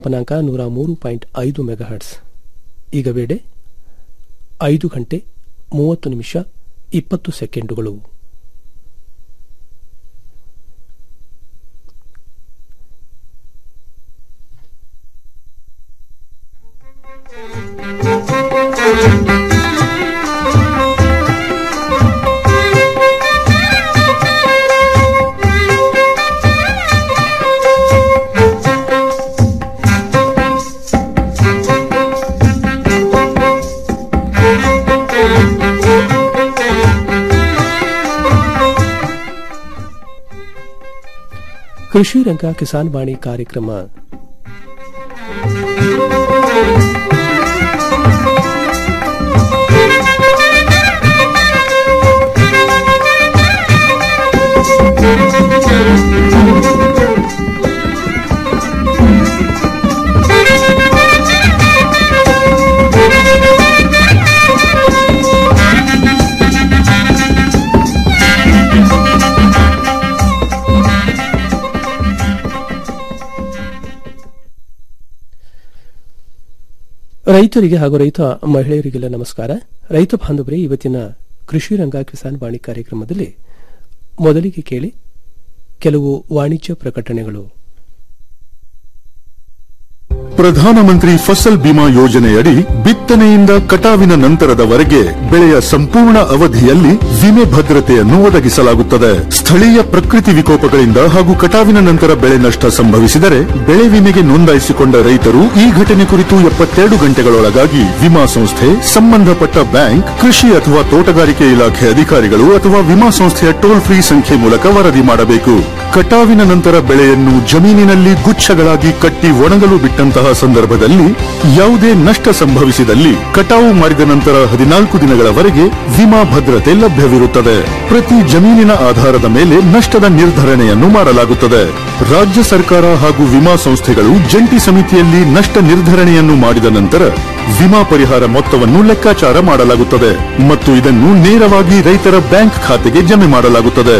ಪನಾಂಕ ನೂರ ಮೂರು ಪಾಯಿಂಟ್ ಐದು ಮೆಗಾಹರ್ಟ್ಸ್ ಈಗ ವೇಳೆ ಐದು ಗಂಟೆ ಮೂವತ್ತು ನಿಮಿಷ ಇಪ್ಪತ್ತು ಸೆಕೆಂಡುಗಳು ಕೃಷಿ ರಂಗ ಕಿಸಾನ್ ವಾಣಿ ಕಾರ್ಯಕ್ರಮ ರೈತರಿಗೆ ಹಾಗೂ ರೈತ ಮಹಿಳೆಯರಿಗೆಲ್ಲ ನಮಸ್ಕಾರ ರೈತ ಬಾಂಧವರೇ ಇವತ್ತಿನ ಕೃಷಿ ರಂಗ ಕಿಸಾನ್ ವಾಣಿ ಕಾರ್ಯಕ್ರಮದಲ್ಲಿ ಮೊದಲಿಗೆ ಕೇಳಿ ಕೆಲವು ವಾಣಿಜ್ಯ ಪ್ರಕಟಣೆಗಳು ಪ್ರಧಾನಮಂತ್ರಿ ಫಸಲ್ ಬಿಮಾ ಯೋಜನೆಯಡಿ ಬಿತ್ತನೆಯಿಂದ ಕಟಾವಿನ ನಂತರದವರೆಗೆ ಬೆಳೆಯ ಸಂಪೂರ್ಣ ಅವಧಿಯಲ್ಲಿ ವಿಮೆ ಭದ್ರತೆಯನ್ನು ಒದಗಿಸಲಾಗುತ್ತದೆ ಸ್ಥಳೀಯ ಪ್ರಕೃತಿ ವಿಕೋಪಗಳಿಂದ ಹಾಗೂ ಕಟಾವಿನ ನಂತರ ಬೆಳೆ ನಷ್ಟ ಸಂಭವಿಸಿದರೆ ಬೆಳೆ ವಿಮೆಗೆ ನೋಂದಾಯಿಸಿಕೊಂಡ ರೈತರು ಈ ಘಟನೆ ಕುರಿತು ಎಪ್ಪತ್ತೆರಡು ಗಂಟೆಗಳೊಳಗಾಗಿ ವಿಮಾ ಸಂಸ್ಥೆ ಸಂಬಂಧಪಟ್ಟ ಬ್ಯಾಂಕ್ ಕೃಷಿ ಅಥವಾ ತೋಟಗಾರಿಕೆ ಇಲಾಖೆ ಅಧಿಕಾರಿಗಳು ಅಥವಾ ವಿಮಾ ಸಂಸ್ಥೆಯ ಟೋಲ್ ಫ್ರೀ ಸಂಖ್ಯೆ ಮೂಲಕ ವರದಿ ಮಾಡಬೇಕು ಕಟಾವಿನ ನಂತರ ಬೆಳೆಯನ್ನು ಜಮೀನಿನಲ್ಲಿ ಗುಚ್ಛಗಳಾಗಿ ಕಟ್ಟಿ ಒಣಗಲು ಬಿಟ್ಟಂತಹ ಸಂದರ್ಭದಲ್ಲಿ ಯಾವುದೇ ನಷ್ಟ ಸಂಭವಿಸಿದಲ್ಲಿ ಕಟಾವು ಮಾಡಿದ ನಂತರ ಹದಿನಾಲ್ಕು ದಿನಗಳವರೆಗೆ ವಿಮಾ ಭದ್ರತೆ ಲಭ್ಯವಿರುತ್ತದೆ ಪ್ರತಿ ಜಮೀನಿನ ಆಧಾರದ ಮೇಲೆ ನಷ್ಟದ ನಿರ್ಧರಣೆಯನ್ನು ಮಾಡಲಾಗುತ್ತದೆ ರಾಜ್ಯ ಸರ್ಕಾರ ಹಾಗೂ ವಿಮಾ ಸಂಸ್ಥೆಗಳು ಜಂಟಿ ಸಮಿತಿಯಲ್ಲಿ ನಷ್ಟ ನಿರ್ಧರಣೆಯನ್ನು ಮಾಡಿದ ನಂತರ ವಿಮಾ ಪರಿಹಾರ ಮೊತ್ತವನ್ನು ಲೆಕ್ಕಾಚಾರ ಮಾಡಲಾಗುತ್ತದೆ ಮತ್ತು ಇದನ್ನು ನೇರವಾಗಿ ರೈತರ ಬ್ಯಾಂಕ್ ಖಾತೆಗೆ ಜಮೆ ಮಾಡಲಾಗುತ್ತದೆ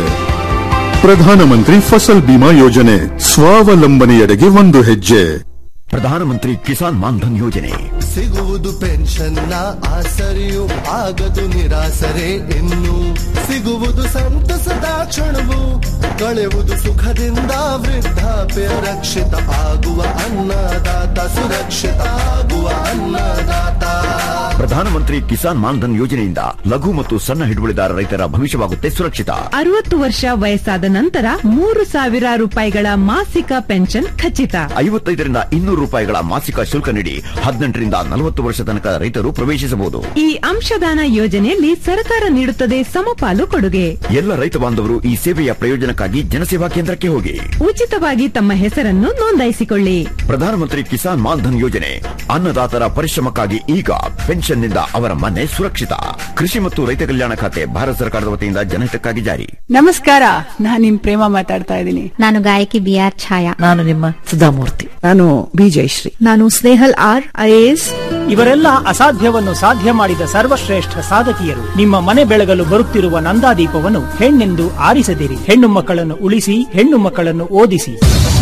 ಪ್ರಧಾನಮಂತ್ರಿ ಫಸಲ್ ಬಿಮಾ ಯೋಜನೆ ಸ್ವಾವಲಂಬನೆಯೆಡೆಗೆ ಒಂದು ಹೆಜ್ಜೆ ಪ್ರಧಾನಮಂತ್ರಿ ಕಿಸಾನ್ ಮಾನ್ಧನ್ ಯೋಜನೆ ಸಿಗುವುದು ಪೆನ್ಷನ್ನ ಆಸರೆಯು ಆಗದು ನಿರಾಸರೆ ಇನ್ನು ಸಿಗುವುದು ಸಂತಸದ ಕ್ಷಣವು ಕಳೆಯುವುದು ಸುಖದಿಂದ ವೃದ್ಧಾಪ್ಯ ರಕ್ಷಿತ ಆಗುವ ಅನ್ನದಾತ ಸುರಕ್ಷಿತ ಆಗುವ ಅನ್ನದಾತ ಪ್ರಧಾನಮಂತ್ರಿ ಕಿಸಾನ್ ಮಾನ್ಧನ್ ಯೋಜನೆಯಿಂದ ಲಘು ಮತ್ತು ಸಣ್ಣ ಹಿಡುವಳಿದಾರ ರೈತರ ಭವಿಷ್ಯವಾಗುತ್ತೆ ಸುರಕ್ಷಿತ ಅರವತ್ತು ವರ್ಷ ವಯಸ್ಸಾದ ನಂತರ ಮೂರು ಸಾವಿರ ರೂಪಾಯಿಗಳ ಮಾಸಿಕ ಪೆನ್ಷನ್ ಖಚಿತ ಐವತ್ತೈದರಿಂದ ಇನ್ನೂರು ರೂಪಾಯಿಗಳ ಮಾಸಿಕ ಶುಲ್ಕ ನೀಡಿ ಹದಿನೆಂಟರಿಂದ ನಲವತ್ತು ವರ್ಷ ತನಕ ರೈತರು ಪ್ರವೇಶಿಸಬಹುದು ಈ ಅಂಶದಾನ ಯೋಜನೆಯಲ್ಲಿ ಸರ್ಕಾರ ನೀಡುತ್ತದೆ ಸಮಪಾಲು ಕೊಡುಗೆ ಎಲ್ಲ ರೈತ ಬಾಂಧವರು ಈ ಸೇವೆಯ ಪ್ರಯೋಜನಕ್ಕಾಗಿ ಜನಸೇವಾ ಕೇಂದ್ರಕ್ಕೆ ಹೋಗಿ ಉಚಿತವಾಗಿ ತಮ್ಮ ಹೆಸರನ್ನು ನೋಂದಾಯಿಸಿಕೊಳ್ಳಿ ಪ್ರಧಾನಮಂತ್ರಿ ಕಿಸಾನ್ ಮಾನ್ಧನ್ ಯೋಜನೆ ಅನ್ನದಾತರ ಪರಿಶ್ರಮಕ್ಕಾಗಿ ಈಗ ಪೆನ್ಷನ್ನಿಂದ ಅವರ ಮನೆ ಸುರಕ್ಷಿತ ಕೃಷಿ ಮತ್ತು ರೈತ ಕಲ್ಯಾಣ ಖಾತೆ ಭಾರತ ಸರ್ಕಾರದ ವತಿಯಿಂದ ಜನಹಿತಕ್ಕಾಗಿ ಜಾರಿ ನಮಸ್ಕಾರ ನಾನ್ ನಿಮ್ ಪ್ರೇಮ ಮಾತಾಡ್ತಾ ಇದ್ದೀನಿ ನಾನು ಗಾಯಕಿ ಬಿ ಆರ್ ಛಾಯಾ ನಾನು ನಿಮ್ಮ ಸುಧಾಮೂರ್ತಿ ನಾನು ಬಿ ಜಯಶ್ರೀ ನಾನು ಸ್ನೇಹಲ್ ಆರ್ ಐಎಎಸ್ ಇವರೆಲ್ಲ ಅಸಾಧ್ಯವನ್ನು ಸಾಧ್ಯ ಮಾಡಿದ ಸರ್ವಶ್ರೇಷ್ಠ ಸಾಧಕಿಯರು ನಿಮ್ಮ ಮನೆ ಬೆಳಗಲು ಬರುತ್ತಿರುವ ನಂದಾದೀಪವನ್ನು ಹೆಣ್ಣೆಂದು ಆರಿಸದಿರಿ ಹೆಣ್ಣು ಮಕ್ಕಳನ್ನು ಉಳಿಸಿ ಹೆಣ್ಣು ಮಕ್ಕಳನ್ನು ಓದಿಸಿ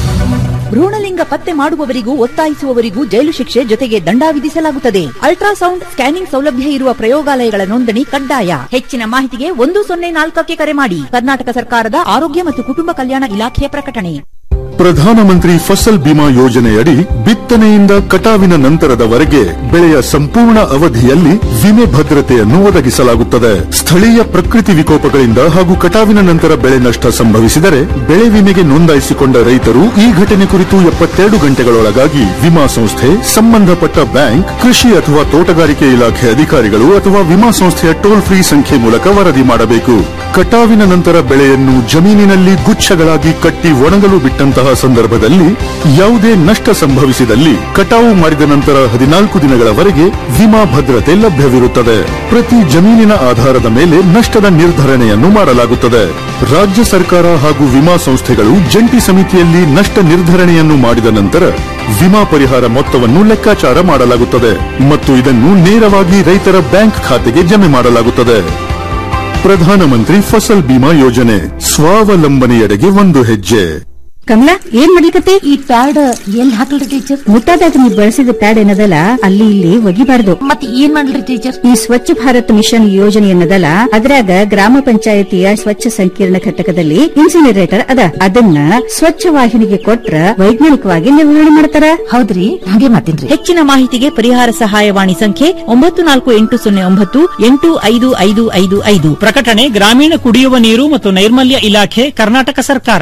ಭ್ರೂಣಲಿಂಗ ಪತ್ತೆ ಮಾಡುವವರಿಗೂ ಒತ್ತಾಯಿಸುವವರಿಗೂ ಜೈಲು ಶಿಕ್ಷೆ ಜೊತೆಗೆ ದಂಡ ವಿಧಿಸಲಾಗುತ್ತದೆ ಅಲ್ಟ್ರಾಸೌಂಡ್ ಸ್ಕ್ಯಾನಿಂಗ್ ಸೌಲಭ್ಯ ಇರುವ ಪ್ರಯೋಗಾಲಯಗಳ ನೋಂದಣಿ ಕಡ್ಡಾಯ ಹೆಚ್ಚಿನ ಮಾಹಿತಿಗೆ ಒಂದು ಸೊನ್ನೆ ನಾಲ್ಕಕ್ಕೆ ಕರೆ ಮಾಡಿ ಕರ್ನಾಟಕ ಸರ್ಕಾರದ ಆರೋಗ್ಯ ಮತ್ತು ಕುಟುಂಬ ಕಲ್ಯಾಣ ಇಲಾಖೆಯ ಪ್ರಕಟಣೆ ಪ್ರಧಾನಮಂತ್ರಿ ಫಸಲ್ ಬಿಮಾ ಯೋಜನೆಯಡಿ ಬಿತ್ತನೆಯಿಂದ ಕಟಾವಿನ ನಂತರದವರೆಗೆ ಬೆಳೆಯ ಸಂಪೂರ್ಣ ಅವಧಿಯಲ್ಲಿ ವಿಮೆ ಭದ್ರತೆಯನ್ನು ಒದಗಿಸಲಾಗುತ್ತದೆ ಸ್ಥಳೀಯ ಪ್ರಕೃತಿ ವಿಕೋಪಗಳಿಂದ ಹಾಗೂ ಕಟಾವಿನ ನಂತರ ಬೆಳೆ ನಷ್ಟ ಸಂಭವಿಸಿದರೆ ಬೆಳೆ ವಿಮೆಗೆ ನೋಂದಾಯಿಸಿಕೊಂಡ ರೈತರು ಈ ಘಟನೆ ಕುರಿತು ಎಪ್ಪತ್ತೆರಡು ಗಂಟೆಗಳೊಳಗಾಗಿ ವಿಮಾ ಸಂಸ್ಥೆ ಸಂಬಂಧಪಟ್ಟ ಬ್ಯಾಂಕ್ ಕೃಷಿ ಅಥವಾ ತೋಟಗಾರಿಕೆ ಇಲಾಖೆ ಅಧಿಕಾರಿಗಳು ಅಥವಾ ವಿಮಾ ಸಂಸ್ಥೆಯ ಟೋಲ್ ಫ್ರೀ ಸಂಖ್ಯೆ ಮೂಲಕ ವರದಿ ಮಾಡಬೇಕು ಕಟಾವಿನ ನಂತರ ಬೆಳೆಯನ್ನು ಜಮೀನಿನಲ್ಲಿ ಗುಚ್ಛಗಳಾಗಿ ಕಟ್ಟಿ ಒಣಗಲು ಬಿಟ್ಟಂತಹ ಸಂದರ್ಭದಲ್ಲಿ ಯಾವುದೇ ನಷ್ಟ ಸಂಭವಿಸಿದಲ್ಲಿ ಕಟಾವು ಮಾಡಿದ ನಂತರ ಹದಿನಾಲ್ಕು ದಿನಗಳವರೆಗೆ ವಿಮಾ ಭದ್ರತೆ ಲಭ್ಯವಿರುತ್ತದೆ ಪ್ರತಿ ಜಮೀನಿನ ಆಧಾರದ ಮೇಲೆ ನಷ್ಟದ ನಿರ್ಧರಣೆಯನ್ನು ಮಾಡಲಾಗುತ್ತದೆ ರಾಜ್ಯ ಸರ್ಕಾರ ಹಾಗೂ ವಿಮಾ ಸಂಸ್ಥೆಗಳು ಜಂಟಿ ಸಮಿತಿಯಲ್ಲಿ ನಷ್ಟ ನಿರ್ಧರಣೆಯನ್ನು ಮಾಡಿದ ನಂತರ ವಿಮಾ ಪರಿಹಾರ ಮೊತ್ತವನ್ನು ಲೆಕ್ಕಾಚಾರ ಮಾಡಲಾಗುತ್ತದೆ ಮತ್ತು ಇದನ್ನು ನೇರವಾಗಿ ರೈತರ ಬ್ಯಾಂಕ್ ಖಾತೆಗೆ ಜಮೆ ಮಾಡಲಾಗುತ್ತದೆ ಪ್ರಧಾನಮಂತ್ರಿ ಫಸಲ್ ಬಿಮಾ ಯೋಜನೆ ಸ್ವಾವಲಂಬನೆಯೆಡೆಗೆ ಒಂದು ಹೆಜ್ಜೆ ಕಮಲಾ ಏನ್ ಮಾಡ್ಲಿಕತ್ತೆ ಈ ಪ್ಯಾಡ್ ಎಲ್ಲಿ ಹಾಕಲ್ರಿ ಟೀಚರ್ ಮುಟ್ಟಾದಾಗ ನೀವು ಬಳಸಿದ ಪ್ಯಾಡ್ ಏನದಲ್ಲ ಅಲ್ಲಿ ಇಲ್ಲಿ ಒಗಿಬಾರ್ದು ಮತ್ತೆ ಏನ್ ಮಾಡ್ಲಿ ಟೀಚರ್ ಈ ಸ್ವಚ್ಛ ಭಾರತ್ ಮಿಷನ್ ಯೋಜನೆ ಏನದಲ್ಲ ಅದ್ರಾಗ ಗ್ರಾಮ ಪಂಚಾಯತಿಯ ಸ್ವಚ್ಛ ಸಂಕೀರ್ಣ ಘಟಕದಲ್ಲಿ ಇನ್ಸಿನರೇಟರ್ ಅದ ಅದನ್ನ ಸ್ವಚ್ಛ ವಾಹಿನಿಗೆ ಕೊಟ್ರ ವೈಜ್ಞಾನಿಕವಾಗಿ ನಿರ್ವಹಣೆ ಮಾಡ್ತಾರ ಹೌದ್ರಿ ಹಾಗೆ ಮಾತಿನ್ರಿ ಹೆಚ್ಚಿನ ಮಾಹಿತಿಗೆ ಪರಿಹಾರ ಸಹಾಯವಾಣಿ ಸಂಖ್ಯೆ ಒಂಬತ್ತು ನಾಲ್ಕು ಎಂಟು ಸೊನ್ನೆ ಒಂಬತ್ತು ಎಂಟು ಐದು ಐದು ಐದು ಐದು ಪ್ರಕಟಣೆ ಗ್ರಾಮೀಣ ಕುಡಿಯುವ ನೀರು ಮತ್ತು ನೈರ್ಮಲ್ಯ ಇಲಾಖೆ ಕರ್ನಾಟಕ ಸರ್ಕಾರ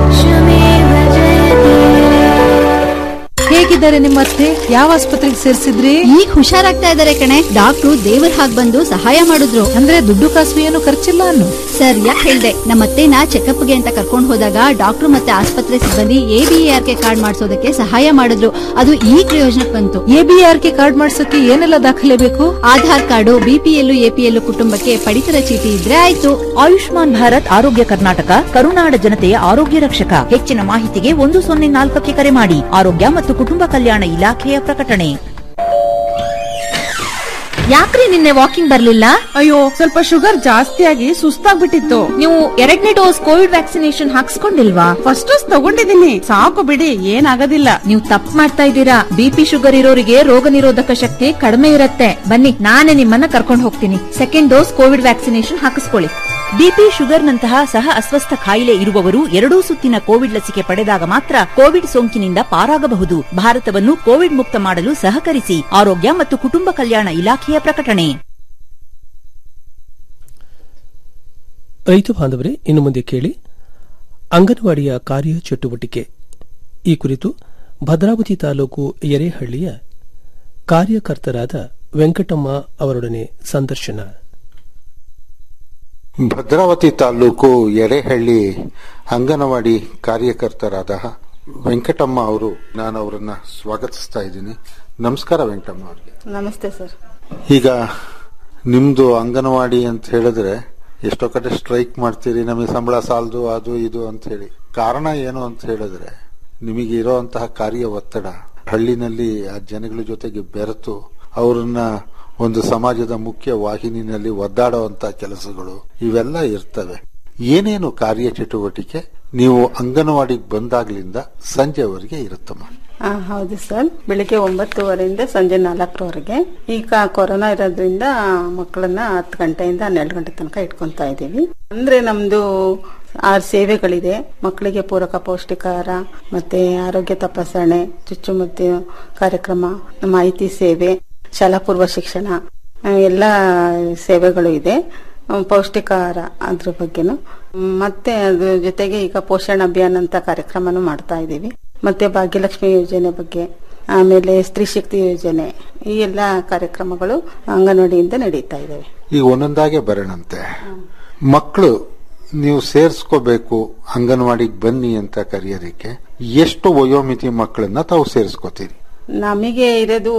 ಹೇಗಿದ್ದಾರೆ ನಿಮ್ಮ ಅತ್ತೆ ಯಾವ ಆಸ್ಪತ್ರೆಗೆ ಸೇರಿಸಿದ್ರಿ ಈಗ ಹುಷಾರಾಗ್ತಾ ಇದಾರೆ ಕಣೆ ಡಾಕ್ಟ್ರು ದೇವರ ಹಾಗ್ ಬಂದು ಸಹಾಯ ಮಾಡಿದ್ರು ಅಂದ್ರೆ ದುಡ್ಡು ಕಾಸು ಏನು ಖರ್ಚಿಲ್ಲ ಅನ್ನು ಸರ್ ಯಾಕೆ ಹೇಳ್ದೆ ನಮ್ಮ ಅತ್ತೆನ ಚೆಕಪ್ಗೆ ಅಂತ ಕರ್ಕೊಂಡು ಹೋದಾಗ ಡಾಕ್ಟ್ರು ಮತ್ತೆ ಆಸ್ಪತ್ರೆ ಸಿಬ್ಬಂದಿ ಎಬಿಆರ್ಕೆ ಕಾರ್ಡ್ ಮಾಡಿಸೋದಕ್ಕೆ ಸಹಾಯ ಮಾಡಿದ್ರು ಅದು ಈ ಪ್ರಯೋಜನಕ್ಕೆ ಬಂತು ಎಬಿಆರ್ಕೆ ಕಾರ್ಡ್ ಮಾಡ್ಸಕ್ಕೆ ಏನೆಲ್ಲ ದಾಖಲೆ ಬೇಕು ಆಧಾರ್ ಕಾರ್ಡು ಬಿಪಿಎಲ್ ಎಪಿಎಲ್ ಕುಟುಂಬಕ್ಕೆ ಪಡಿತರ ಚೀಟಿ ಇದ್ರೆ ಆಯ್ತು ಆಯುಷ್ಮಾನ್ ಭಾರತ್ ಆರೋಗ್ಯ ಕರ್ನಾಟಕ ಕರುನಾಡ ಜನತೆಯ ಆರೋಗ್ಯ ರಕ್ಷಕ ಹೆಚ್ಚಿನ ಮಾಹಿತಿಗೆ ಒಂದು ಸೊನ್ನೆ ನಾಲ್ಕಕ್ಕೆ ಕರೆ ಮಾಡಿ ಆರೋಗ್ಯ ಮತ್ತು ಕುಟುಂಬ ಕಲ್ಯಾಣ ಇಲಾಖೆಯ ಪ್ರಕಟಣೆ ಯಾಕ್ರಿ ನಿನ್ನೆ ವಾಕಿಂಗ್ ಬರ್ಲಿಲ್ಲ ಅಯ್ಯೋ ಸ್ವಲ್ಪ ಶುಗರ್ ಜಾಸ್ತಿ ಆಗಿ ಸುಸ್ತಾಗ್ಬಿಟ್ಟಿತ್ತು ನೀವು ಎರಡನೇ ಡೋಸ್ ಕೋವಿಡ್ ವ್ಯಾಕ್ಸಿನೇಷನ್ ಹಾಕ್ಸ್ಕೊಂಡಿಲ್ವಾ ಫಸ್ಟ್ ಡೋಸ್ ತಗೊಂಡಿದ್ದೀನಿ ಸಾಕು ಬಿಡಿ ಏನಾಗೋದಿಲ್ಲ ನೀವು ತಪ್ಪು ಮಾಡ್ತಾ ಇದ್ದೀರಾ ಬಿಪಿ ಶುಗರ್ ಇರೋರಿಗೆ ರೋಗ ನಿರೋಧಕ ಶಕ್ತಿ ಕಡಿಮೆ ಇರುತ್ತೆ ಬನ್ನಿ ನಾನೇ ನಿಮ್ಮನ್ನ ಕರ್ಕೊಂಡು ಹೋಗ್ತೀನಿ ಸೆಕೆಂಡ್ ಡೋಸ್ ಕೋವಿಡ್ ವ್ಯಾಕ್ಸಿನೇಷನ್ ಹಾಕಿಸ್ಕೊಳ್ಳಿ ಬಿಪಿ ಶುಗರ್ನಂತಹ ಸಹ ಅಸ್ವಸ್ಥ ಕಾಯಿಲೆ ಇರುವವರು ಎರಡೂ ಸುತ್ತಿನ ಕೋವಿಡ್ ಲಸಿಕೆ ಪಡೆದಾಗ ಮಾತ್ರ ಕೋವಿಡ್ ಸೋಂಕಿನಿಂದ ಪಾರಾಗಬಹುದು ಭಾರತವನ್ನು ಕೋವಿಡ್ ಮುಕ್ತ ಮಾಡಲು ಸಹಕರಿಸಿ ಆರೋಗ್ಯ ಮತ್ತು ಕುಟುಂಬ ಕಲ್ಯಾಣ ಇಲಾಖೆಯ ಪ್ರಕಟಣೆ ರೈತ ಬಾಂಧವರೇ ಇನ್ನು ಮುಂದೆ ಕೇಳಿ ಅಂಗನವಾಡಿಯ ಕಾರ್ಯ ಚಟುವಟಿಕೆ ಈ ಕುರಿತು ಭದ್ರಾವತಿ ತಾಲೂಕು ಎರೆಹಳ್ಳಿಯ ಕಾರ್ಯಕರ್ತರಾದ ವೆಂಕಟಮ್ಮ ಅವರೊಡನೆ ಸಂದರ್ಶನ ಭದ್ರಾವತಿ ತಾಲೂಕು ಎರೆಹಳ್ಳಿ ಅಂಗನವಾಡಿ ಕಾರ್ಯಕರ್ತರಾದ ವೆಂಕಟಮ್ಮ ಅವರು ನಾನು ಅವರನ್ನ ಸ್ವಾಗತಿಸ್ತಾ ಇದ್ದೀನಿ ನಮಸ್ಕಾರ ವೆಂಕಟಮ್ಮ ಅವರಿಗೆ ನಮಸ್ತೆ ಸರ್ ಈಗ ನಿಮ್ದು ಅಂಗನವಾಡಿ ಅಂತ ಹೇಳಿದ್ರೆ ಎಷ್ಟೋ ಕಡೆ ಸ್ಟ್ರೈಕ್ ಮಾಡ್ತೀರಿ ನಮಗೆ ಸಂಬಳ ಸಾಲದು ಅದು ಇದು ಅಂತ ಹೇಳಿ ಕಾರಣ ಏನು ಅಂತ ಹೇಳಿದ್ರೆ ನಿಮಗೆ ಇರೋಂತಹ ಕಾರ್ಯ ಒತ್ತಡ ಹಳ್ಳಿನಲ್ಲಿ ಆ ಜನಗಳ ಜೊತೆಗೆ ಬೆರೆತು ಅವರನ್ನ ಒಂದು ಸಮಾಜದ ಮುಖ್ಯ ವಾಹಿನಿನಲ್ಲಿ ಒದ್ದಾಡುವಂತ ಕೆಲಸಗಳು ಇವೆಲ್ಲ ಇರ್ತವೆ ಏನೇನು ಕಾರ್ಯ ಚಟುವಟಿಕೆ ನೀವು ಅಂಗನವಾಡಿಗೆ ಬಂದಾಗ್ಲಿಂದ ಸಂಜೆವರೆಗೆ ಇರುತ್ತಮ್ಮ ಆ, ಹೌದು ಸರ್ ಬೆಳಿಗ್ಗೆ ಒಂಬತ್ತುವರೆಯಿಂದ ಸಂಜೆ ನಾಲ್ಕರವರೆಗೆ ಈಗ ಕೊರೋನಾ ಇರೋದ್ರಿಂದ ಮಕ್ಕಳನ್ನ ಹತ್ತು ಗಂಟೆಯಿಂದ ಹನ್ನೆರಡು ಗಂಟೆ ತನಕ ಇಟ್ಕೊಂತಾ ಇದ್ದೀವಿ ಅಂದ್ರೆ ನಮ್ದು ಆರು ಸೇವೆಗಳಿದೆ ಮಕ್ಕಳಿಗೆ ಪೂರಕ ಪೌಷ್ಟಿಕಾಹಾರ ಮತ್ತೆ ಆರೋಗ್ಯ ತಪಾಸಣೆ ಚುಚ್ಚುಮದ್ದು ಕಾರ್ಯಕ್ರಮ ಮಾಹಿತಿ ಸೇವೆ ಶಾಲಾ ಪೂರ್ವ ಶಿಕ್ಷಣ ಆ, ಎಲ್ಲ ಸೇವೆಗಳು ಇದೆ ಆ, ಪೌಷ್ಟಿಕಾಹಾರ ಅದ್ರ ಬಗ್ಗೆನು ಮತ್ತೆ ಅದ್ರ ಜೊತೆಗೆ ಈಗ ಪೋಷಣ ಅಭಿಯಾನ ಅಂತ ಕಾರ್ಯಕ್ರಮನೂ ಮಾಡ್ತಾ ಇದ್ದೀವಿ ಮತ್ತೆ ಭಾಗ್ಯಲಕ್ಷ್ಮಿ ಯೋಜನೆ ಬಗ್ಗೆ ಆಮೇಲೆ ಸ್ತ್ರೀ ಶಕ್ತಿ ಯೋಜನೆ ಈ ಎಲ್ಲ ಕಾರ್ಯಕ್ರಮಗಳು ಅಂಗನವಾಡಿಯಿಂದ ನಡೀತಾ ಇದ್ದಾವೆ ಈಗ ಒಂದೊಂದಾಗೆ ಬರೋಣಂತೆ ಮಕ್ಕಳು ನೀವು ಸೇರ್ಸ್ಕೋಬೇಕು ಅಂಗನವಾಡಿಗೆ ಬನ್ನಿ ಅಂತ ಕರೆಯೋದಕ್ಕೆ ಎಷ್ಟು ವಯೋಮಿತಿ ಮಕ್ಕಳನ್ನ ತಾವು ಸೇರಿಸ್ಕೋತೀರಿ ನಮಗೆ ಇರೋದು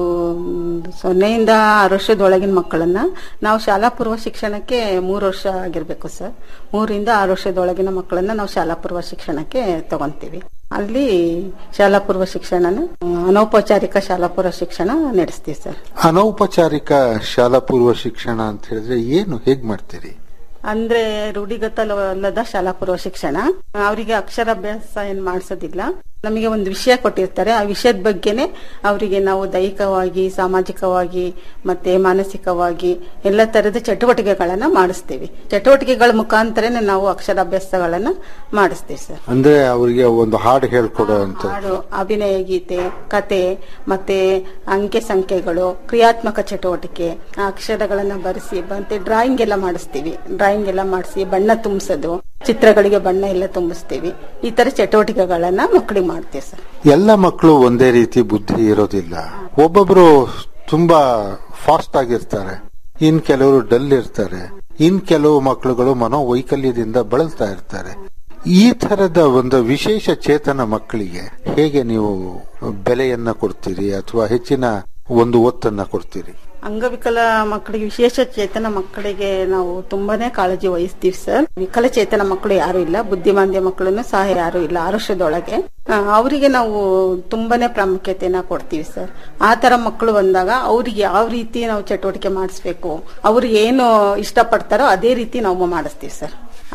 ಮ್, ಸೊನ್ನೆಯಿಂದ ಆರು ವರ್ಷದೊಳಗಿನ ಮಕ್ಕಳನ್ನ ನಾವು ಶಾಲಾ ಪೂರ್ವ ಶಿಕ್ಷಣಕ್ಕೆ ಮೂರು ವರ್ಷ ಆಗಿರ್ಬೇಕು ಸರ್ ಮೂರಿಂದ ಆರು ವರ್ಷದೊಳಗಿನ ಮಕ್ಕಳನ್ನ ನಾವು ಶಾಲಾ ಪೂರ್ವ ಶಿಕ್ಷಣಕ್ಕೆ ತಗೊಂತೀವಿ ಅಲ್ಲಿ ಶಾಲಾ ಪೂರ್ವ ಶಿಕ್ಷಣನ ಆ, ಅನೌಪಚಾರಿಕ ಶಾಲಾ ಪೂರ್ವ ಶಿಕ್ಷಣ ನಡೆಸ್ತೀವಿ ಸರ್ ಅನೌಪಚಾರಿಕ ಶಾಲಾ ಪೂರ್ವ ಶಿಕ್ಷಣ ಅಂತ ಹೇಳಿದ್ರೆ ಏನು ಹೇಗ್ ಮಾಡ್ತೀರಿ ಅಂದ್ರೆ ರೂಢಿಗತವಲ್ಲದ ಶಾಲಾ ಪೂರ್ವ ಶಿಕ್ಷಣ ಅವರಿಗೆ ಅಕ್ಷರಾಭ್ಯಾಸ ಏನ್ ಮಾಡಿಸೋದಿಲ್ಲ ನಮಗೆ ಒಂದು ವಿಷಯ ಕೊಟ್ಟಿರ್ತಾರೆ ಆ ವಿಷಯದ ಬಗ್ಗೆನೆ ಅವರಿಗೆ ನಾವು ದೈಹಿಕವಾಗಿ ಸಾಮಾಜಿಕವಾಗಿ ಮತ್ತೆ ಮಾನಸಿಕವಾಗಿ ಎಲ್ಲ ತರದ ಚಟುವಟಿಕೆಗಳನ್ನ ಮಾಡಿಸ್ತೀವಿ ಚಟುವಟಿಕೆಗಳ ಮುಖಾಂತರನೇ ನಾವು ಅಕ್ಷರಾಭ್ಯಾಸಗಳನ್ನ ಮಾಡಿಸ್ತೀವಿ ಸರ್ ಅಂದ್ರೆ ಅವರಿಗೆ ಒಂದು ಹಾಡು ಹೇಳ್ಕೊಡೋ ಅಂತ ಹಾಡು ಅಭಿನಯ ಗೀತೆ ಕತೆ ಮತ್ತೆ ಅಂಕೆ ಸಂಖ್ಯೆಗಳು ಕ್ರಿಯಾತ್ಮಕ ಚಟುವಟಿಕೆ ಆ ಅಕ್ಷರಗಳನ್ನ ಬರೆಸಿ ಮತ್ತೆ ಡ್ರಾಯಿಂಗ್ ಎಲ್ಲ ಮಾಡಿಸ್ತೀವಿ ಡ್ರಾಯಿಂಗ್ ಎಲ್ಲ ಮಾಡಿಸಿ ಬಣ್ಣ ತುಂಬಿಸೋದು ಚಿತ್ರಗಳಿಗೆ ಬಣ್ಣ ಎಲ್ಲ ತುಂಬಿಸ್ತೀವಿ ಈ ತರ ಚಟುವಟಿಕೆಗಳನ್ನ ಮಕ್ಕಳಿಗೆ ಮಾಡ್ತೀವಿ ಸರ್ ಎಲ್ಲ ಮಕ್ಕಳು ಒಂದೇ ರೀತಿ ಬುದ್ಧಿ ಇರೋದಿಲ್ಲ ಒಬ್ಬೊಬ್ರು ತುಂಬಾ ಫಾಸ್ಟ್ ಆಗಿರ್ತಾರೆ ಇನ್ ಕೆಲವರು ಡಲ್ ಇರ್ತಾರೆ ಇನ್ ಕೆಲವು ಮಕ್ಕಳುಗಳು ಮನೋವೈಕಲ್ಯದಿಂದ ಬಳಲ್ತಾ ಇರ್ತಾರೆ ಈ ತರದ ಒಂದು ವಿಶೇಷ ಚೇತನ ಮಕ್ಕಳಿಗೆ ಹೇಗೆ ನೀವು ಬೆಲೆಯನ್ನ ಕೊಡ್ತೀರಿ ಅಥವಾ ಹೆಚ್ಚಿನ ಒಂದು ಒತ್ತನ್ನ ಕೊಡ್ತೀರಿ ಅಂಗವಿಕಲ ಮಕ್ಕಳಿಗೆ ವಿಶೇಷ ಚೇತನ ಮಕ್ಕಳಿಗೆ ನಾವು ತುಂಬಾನೇ ಕಾಳಜಿ ವಹಿಸ್ತೀವಿ ಸರ್ ವಿಕಲಚೇತನ ಮಕ್ಕಳು ಯಾರು ಇಲ್ಲ ಬುದ್ಧಿಮಾಂದ್ಯ ಮಕ್ಕಳನ್ನು ಸಹ ಯಾರು ಇಲ್ಲ ಆರು ವರ್ಷದೊಳಗೆ ಆ, ಅವರಿಗೆ ನಾವು ತುಂಬಾನೇ ಪ್ರಾಮುಖ್ಯತೆನ ಕೊಡ್ತೀವಿ ಸರ್ ಆ ತರ ಮಕ್ಕಳು ಬಂದಾಗ ಅವ್ರಿಗೆ ಯಾವ ರೀತಿ ನಾವು ಚಟುವಟಿಕೆ ಮಾಡಿಸ್ಬೇಕು ಅವ್ರು ಏನು ಇಷ್ಟಪಡ್ತಾರೋ ಅದೇ ರೀತಿ ನಾವು ಮಾಡಿಸ್ತೀವಿ ಸರ್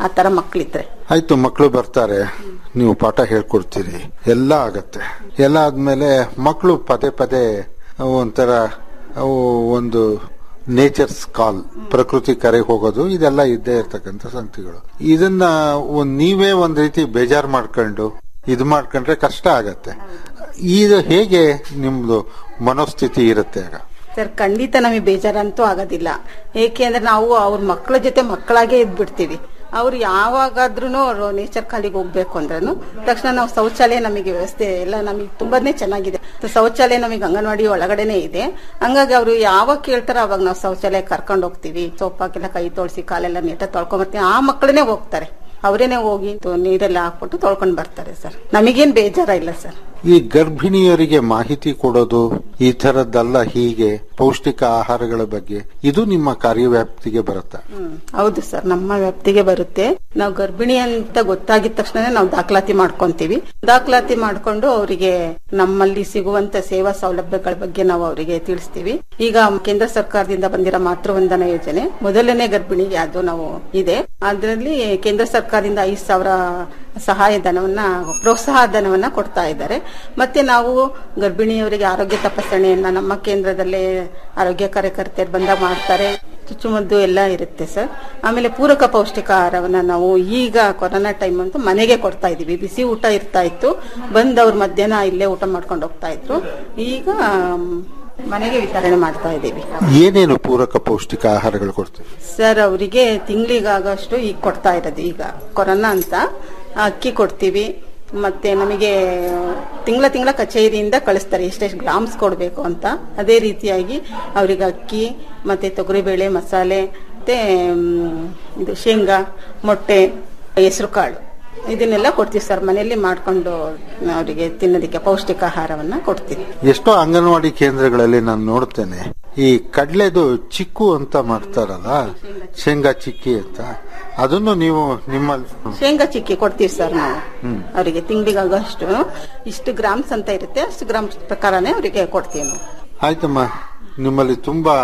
ಆ ತರ ಮಕ್ಳಿದ್ರೆ ಆಯ್ತು ಮಕ್ಕಳು ಬರ್ತಾರೆ ನೀವು ಪಾಠ ಹೇಳ್ಕೊಡ್ತೀರಿ ಎಲ್ಲ ಆಗತ್ತೆ ಎಲ್ಲ ಆದ್ಮೇಲೆ ಮಕ್ಕಳು ಪದೇ ಪದೇ ಅವು ಒಂಥರ ಅವು ಒಂದು ನೇಚರ್ಸ್ ಕಾಲ್ ಪ್ರಕೃತಿ ಕರೆ ಹೋಗೋದು ಇದೆಲ್ಲ ಇದ್ದೇ ಇರ್ತಕ್ಕಂಥ ಸಂಗತಿಗಳು ಇದನ್ನ ಒಂದ್ ನೀವೇ ಒಂದ್ ರೀತಿ ಬೇಜಾರ್ ಮಾಡ್ಕೊಂಡು ಇದು ಮಾಡ್ಕೊಂಡ್ರೆ ಕಷ್ಟ ಆಗತ್ತೆ ಇದು ಹೇಗೆ ನಿಮ್ದು ಮನೋಸ್ಥಿತಿ ಇರುತ್ತೆ ಆಗ ಸರ್ ಖಂಡಿತ ನಮಗೆ ಬೇಜಾರಂತೂ ಆಗೋದಿಲ್ಲ ಏಕೆ ಅಂದ್ರೆ ನಾವು ಅವ್ರ ಮಕ್ಕಳ ಜೊತೆ ಮಕ್ಕಳಾಗೆ ಇದ್ಬಿಡ್ತೀವಿ ಅವ್ರು ಯಾವಾಗಾದ್ರೂ ಅವರು ನೇಚರ್ ಕಾಲಿಗೆ ಹೋಗ್ಬೇಕು ಅಂದ್ರೂ ತಕ್ಷಣ ನಾವು ಶೌಚಾಲಯ ನಮಗೆ ವ್ಯವಸ್ಥೆ ಎಲ್ಲ ನಮಗೆ ತುಂಬಾನೇ ಚೆನ್ನಾಗಿದೆ ಶೌಚಾಲಯ ನಮಗೆ ಅಂಗನವಾಡಿ ಒಳಗಡೆನೆ ಇದೆ ಹಂಗಾಗಿ ಅವರು ಯಾವಾಗ ಕೇಳ್ತಾರೋ ಅವಾಗ ನಾವು ಶೌಚಾಲಯ ಕರ್ಕೊಂಡು ಹೋಗ್ತೀವಿ ಸೋಪಾಕೆಲ್ಲ ಕೈ ತೊಳ್ಸಿ ಕಾಲೆಲ್ಲ ನೀಟಾಗಿ ತೊಳ್ಕೊಂಡ್ ಬರ್ತೀವಿ ಆ ಮಕ್ಕಳನ್ನೇ ಹೋಗ್ತಾರೆ ಅವರೇನೆ ಹೋಗಿ ತು- ನೀರೆಲ್ಲ ಹಾಕ್ಬಿಟ್ಟು ತೊಳ್ಕೊಂಡ್ ಬರ್ತಾರೆ ಸರ್ ನಮಗೇನ್ ಬೇಜಾರ ಇಲ್ಲ ಸರ್ ಈ ಗರ್ಭಿಣಿಯರಿಗೆ ಮಾಹಿತಿ ಕೊಡೋದು ಈ ತರದ್ದಲ್ಲ ಹೀಗೆ ಪೌಷ್ಟಿಕ ಆಹಾರಗಳ ಬಗ್ಗೆ ಇದು ನಿಮ್ಮ ಕಾರ್ಯವ್ಯಾಪ್ತಿಗೆ ಬರುತ್ತಾ ಹ್ಮ್ ಹೌದು ಸರ್ ನಮ್ಮ ವ್ಯಾಪ್ತಿಗೆ ಬರುತ್ತೆ ನಾವು ಗರ್ಭಿಣಿ ಅಂತ ಗೊತ್ತಾಗಿದ ತಕ್ಷಣ ನಾವು ದಾಖಲಾತಿ ಮಾಡ್ಕೊಂತೀವಿ ದಾಖಲಾತಿ ಮಾಡ್ಕೊಂಡು ಅವರಿಗೆ ನಮ್ಮಲ್ಲಿ ಸಿಗುವಂತ ಸೇವಾ ಸೌಲಭ್ಯಗಳ ಬಗ್ಗೆ ನಾವು ಅವರಿಗೆ ತಿಳಿಸ್ತೀವಿ ಈಗ ಕೇಂದ್ರ ಸರ್ಕಾರದಿಂದ ಬಂದಿರೋ ಮಾತೃವಂದನಾ ಯೋಜನೆ ಮೊದಲನೇ ಗರ್ಭಿಣಿಗೆ ಅದು ನಾವು ಇದೆ ಅದರಲ್ಲಿ ಕೇಂದ್ರ ಸರ್ಕಾರದಿಂದ ಐದು ಸಾವಿರ ಸಹಾಯ ಧನವನ್ನ ಪ್ರೋತ್ಸಾಹ ಧನವನ್ನ ಕೊಡ್ತಾ ಇದ್ದಾರೆ ಮತ್ತೆ ನಾವು ಗರ್ಭಿಣಿಯವರಿಗೆ ಆರೋಗ್ಯ ತಪಾಸಣೆಯನ್ನ ನಮ್ಮ ಕೇಂದ್ರದಲ್ಲೇ ಆರೋಗ್ಯ ಕಾರ್ಯಕರ್ತೆಯರು ಬಂದಾಗ ಮಾಡ್ತಾರೆ ಚುಚ್ಚುಮದ್ದು ಎಲ್ಲ ಇರುತ್ತೆ ಸರ್ ಆಮೇಲೆ ಪೂರಕ ಪೌಷ್ಟಿಕ ಆಹಾರವನ್ನ ನಾವು ಈಗ ಕೊರೋನಾ ಟೈಮ್ ಅಂತೂ ಮನೆಗೆ ಕೊಡ್ತಾ ಇದೀವಿ ಬಿಸಿ ಊಟ ಇರ್ತಾ ಇತ್ತು ಬಂದ್ ಅವ್ರ ಮಧ್ಯಾಹ್ನ ಇಲ್ಲೇ ಊಟ ಮಾಡ್ಕೊಂಡು ಹೋಗ್ತಾ ಇದ್ರು ಈಗ ಆಮ್, ಮನೆಗೆ ವಿತರಣೆ ಮಾಡ್ತಾ ಇದ್ದೀವಿ ಏನೇನು ಪೂರಕ ಪೌಷ್ಟಿಕ ಆಹಾರಗಳು ಕೊಡ್ತೀವಿ ಸರ್ ಅವರಿಗೆ ತಿಂಗಳಿಗಾಗಷ್ಟು ಈಗ ಕೊಡ್ತಾ ಇರೋದು ಈಗ ಕೊರೋನಾ ಅಂತ ಅಕ್ಕಿ ಕೊಡ್ತೀವಿ ಮತ್ತೆ ನಮಗೆ ತಿಂಗಳ ತಿಂಗಳ ಕಚೇರಿಯಿಂದ ಕಳಿಸ್ತಾರೆ ಎಷ್ಟೆಷ್ಟು ಗ್ರಾಮ್ಸ್ ಕೊಡಬೇಕು ಅಂತ ಅದೇ ರೀತಿಯಾಗಿ ಅವರಿಗೆ ಅಕ್ಕಿ ಮತ್ತೆ ತೊಗರಿಬೇಳೆ ಮಸಾಲೆ ಮತ್ತೆ ಮ್, ಇದು ಶೇಂಗಾ ಮೊಟ್ಟೆ ಹೆಸರು ಕಾಳು ಇದನ್ನೆಲ್ಲ ಕೊಡ್ತೀವಿ ಸರ್ ಮನೆಯಲ್ಲಿ ಮಾಡ್ಕೊಂಡು ಅವರಿಗೆ ತಿನ್ನೋದಕ್ಕೆ ಪೌಷ್ಟಿಕ ಆಹಾರವನ್ನ ಕೊಡ್ತೀವಿ ಎಷ್ಟೋ ಅಂಗನವಾಡಿ ಕೇಂದ್ರಗಳಲ್ಲಿ ನಾನು ನೋಡ್ತೇನೆ ಈ ಕಡ್ಲೆದು ಚಿಕ್ಕು ಅಂತ ಮಾಡ್ತಾರಲ್ಲ ಶೇಂಗಾ ಚಿಕ್ಕಿ ಅಂತ ಅದನ್ನು ನೀವು ನಿಮ್ಮಲ್ಲಿ ಶೇಂಗಾ ಚಿಕ್ಕಿ ಕೊಡ್ತೀವಿ ಸರ್ ನಾವು ಹ್ಮ್. ಅವರಿಗೆ ತಿಂಗಳಿಗಾಗಷ್ಟು ಇಷ್ಟು ಗ್ರಾಮ್ಸ್ ಅಂತ ಇರುತ್ತೆ ಅಷ್ಟು ಗ್ರಾಮ್ಸ್ ಪ್ರಕಾರನೇ ಅವರಿಗೆ ಕೊಡ್ತೀವಿ ನಾವು ಆಯ್ತಮ್ಮ ನಿಮ್ಮಲ್ಲಿ ತುಂಬಾ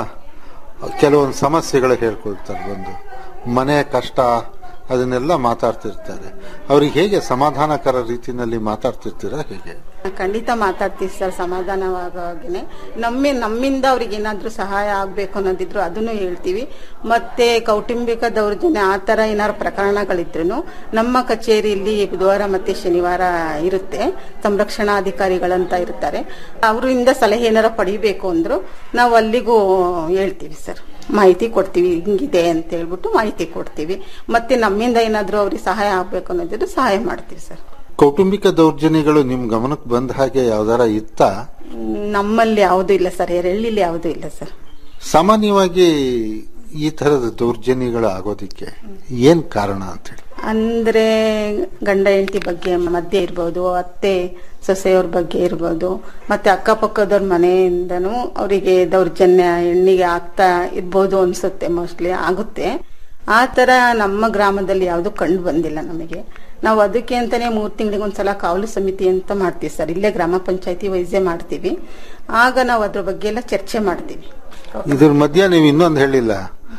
ಕೆಲವೊಂದು ಸಮಸ್ಯೆಗಳು ಹೇಳ್ಕೊಳ್ತಾರೆ ಬಂದು ಮನೆ ಕಷ್ಟ ಅದನ್ನೆಲ್ಲ ಮಾತಾಡ್ತಿರ್ತಾರೆ ಅವ್ರಿಗೆ ಹೇಗೆ ಸಮಾಧಾನಕರ ರೀತಿನಲ್ಲಿ ಮಾತಾಡ್ತಿರ್ತೀರಾ ಹೇಗೆ ಖಂಡಿತ ಮಾತಾಡ್ತೀವಿ ಸರ್ ಸಮಾಧಾನವಾಗನೆ ನಮ್ಮ ನಮ್ಮಿಂದ ಅವ್ರಿಗೆ ಏನಾದ್ರೂ ಸಹಾಯ ಆಗ್ಬೇಕು ಅನ್ನೋದಿದ್ರು ಅದನ್ನು ಹೇಳ್ತೀವಿ ಮತ್ತೆ ಕೌಟುಂಬಿಕ ದೌರ್ಜನ್ಯ ಆ ತರ ಏನಾದ್ರು ಪ್ರಕರಣಗಳಿದ್ರು ನಮ್ಮ ಕಚೇರಿಯಲ್ಲಿ ಬುಧವಾರ ಮತ್ತೆ ಶನಿವಾರ ಇರುತ್ತೆ ಸಂರಕ್ಷಣಾಧಿಕಾರಿಗಳಂತ ಇರ್ತಾರೆ ಅವರಿಂದ ಸಲಹೆ ಏನಾರ ಪಡಿಬೇಕು ಅಂದ್ರು ನಾವು ಅಲ್ಲಿಗೂ ಹೇಳ್ತೀವಿ ಸರ್ ಮಾಹಿತಿ ಕೊಡ್ತೀವಿ ಹಿಂಗಿದೆ ಅಂತ ಹೇಳ್ಬಿಟ್ಟು ಮಾಹಿತಿ ಕೊಡ್ತೀವಿ ಮತ್ತೆ ನಮ್ಮಿಂದ ಏನಾದ್ರೂ ಅವ್ರಿಗೆ ಸಹಾಯ ಆಗ್ಬೇಕು ಅನ್ನೋದಿದ್ರು ಸಹಾಯ ಮಾಡ್ತೀವಿ ಸರ್ ಕೌಟುಂಬಿಕ ದೌರ್ಜನ್ಯಗಳು ನಿಮ್ ಗಮನಕ್ಕೆ ಬಂದ ಹಾಗೆ ಯಾವ್ದಾರ ಇತ್ತ ನಮ್ಮಲ್ಲಿ ಯಾವುದೂ ಇಲ್ಲ ಸರ್ ಎರೆಳ್ಳಿಲಿ ಯಾವುದೂ ಇಲ್ಲ ಸರ್ ಸಾಮಾನ್ಯವಾಗಿ ಈ ತರದ ದೌರ್ಜನ್ಯಗಳು ಆಗೋದಿಕ್ಕೆ ಏನ್ ಕಾರಣ ಅಂತ ಹೇಳಿ ಅಂದ್ರೆ ಗಂಡ ಹೆಂಡತಿ ಬಗ್ಗೆ ಮಧ್ಯೆ ಇರ್ಬೋದು ಅತ್ತೆ ಸೊಸೆಯವ್ರ ಬಗ್ಗೆ ಇರ್ಬೋದು ಮತ್ತೆ ಅಕ್ಕಪಕ್ಕದವ್ರ ಮನೆಯಿಂದನೂ ಅವರಿಗೆ ದೌರ್ಜನ್ಯ ಹೆಣ್ಣಿಗೆ ಆಗ್ತಾ ಇರ್ಬೋದು ಅನ್ಸುತ್ತೆ ಮೋಸ್ಟ್ಲಿ ಆಗುತ್ತೆ ಆ ತರ ನಮ್ಮ ಗ್ರಾಮದಲ್ಲಿ ಯಾವುದು ಕಂಡು ಬಂದಿಲ್ಲ ನಮಗೆ ನಾವು ಅದಕ್ಕೆ ಅಂತಾನೆ ಮೂರ್ ತಿಂಗಳಿಗೆ ಒಂದ್ಸಲ ಕಾವಲು ಸಮಿತಿ ಅಂತ ಮಾಡ್ತೀವಿ ಸರ್ ಇಲ್ಲೇ ಗ್ರಾಮ ಪಂಚಾಯತಿ ವೈಸೆ ಮಾಡ್ತೀವಿ ಆಗ ನಾವು ಅದ್ರ ಬಗ್ಗೆ ಎಲ್ಲ ಚರ್ಚೆ ಮಾಡ್ತೀವಿ ಇದ್ರ ಮಧ್ಯ ನೀವು ಇನ್ನೊಂದು ಹೇಳಿಲ್ಲ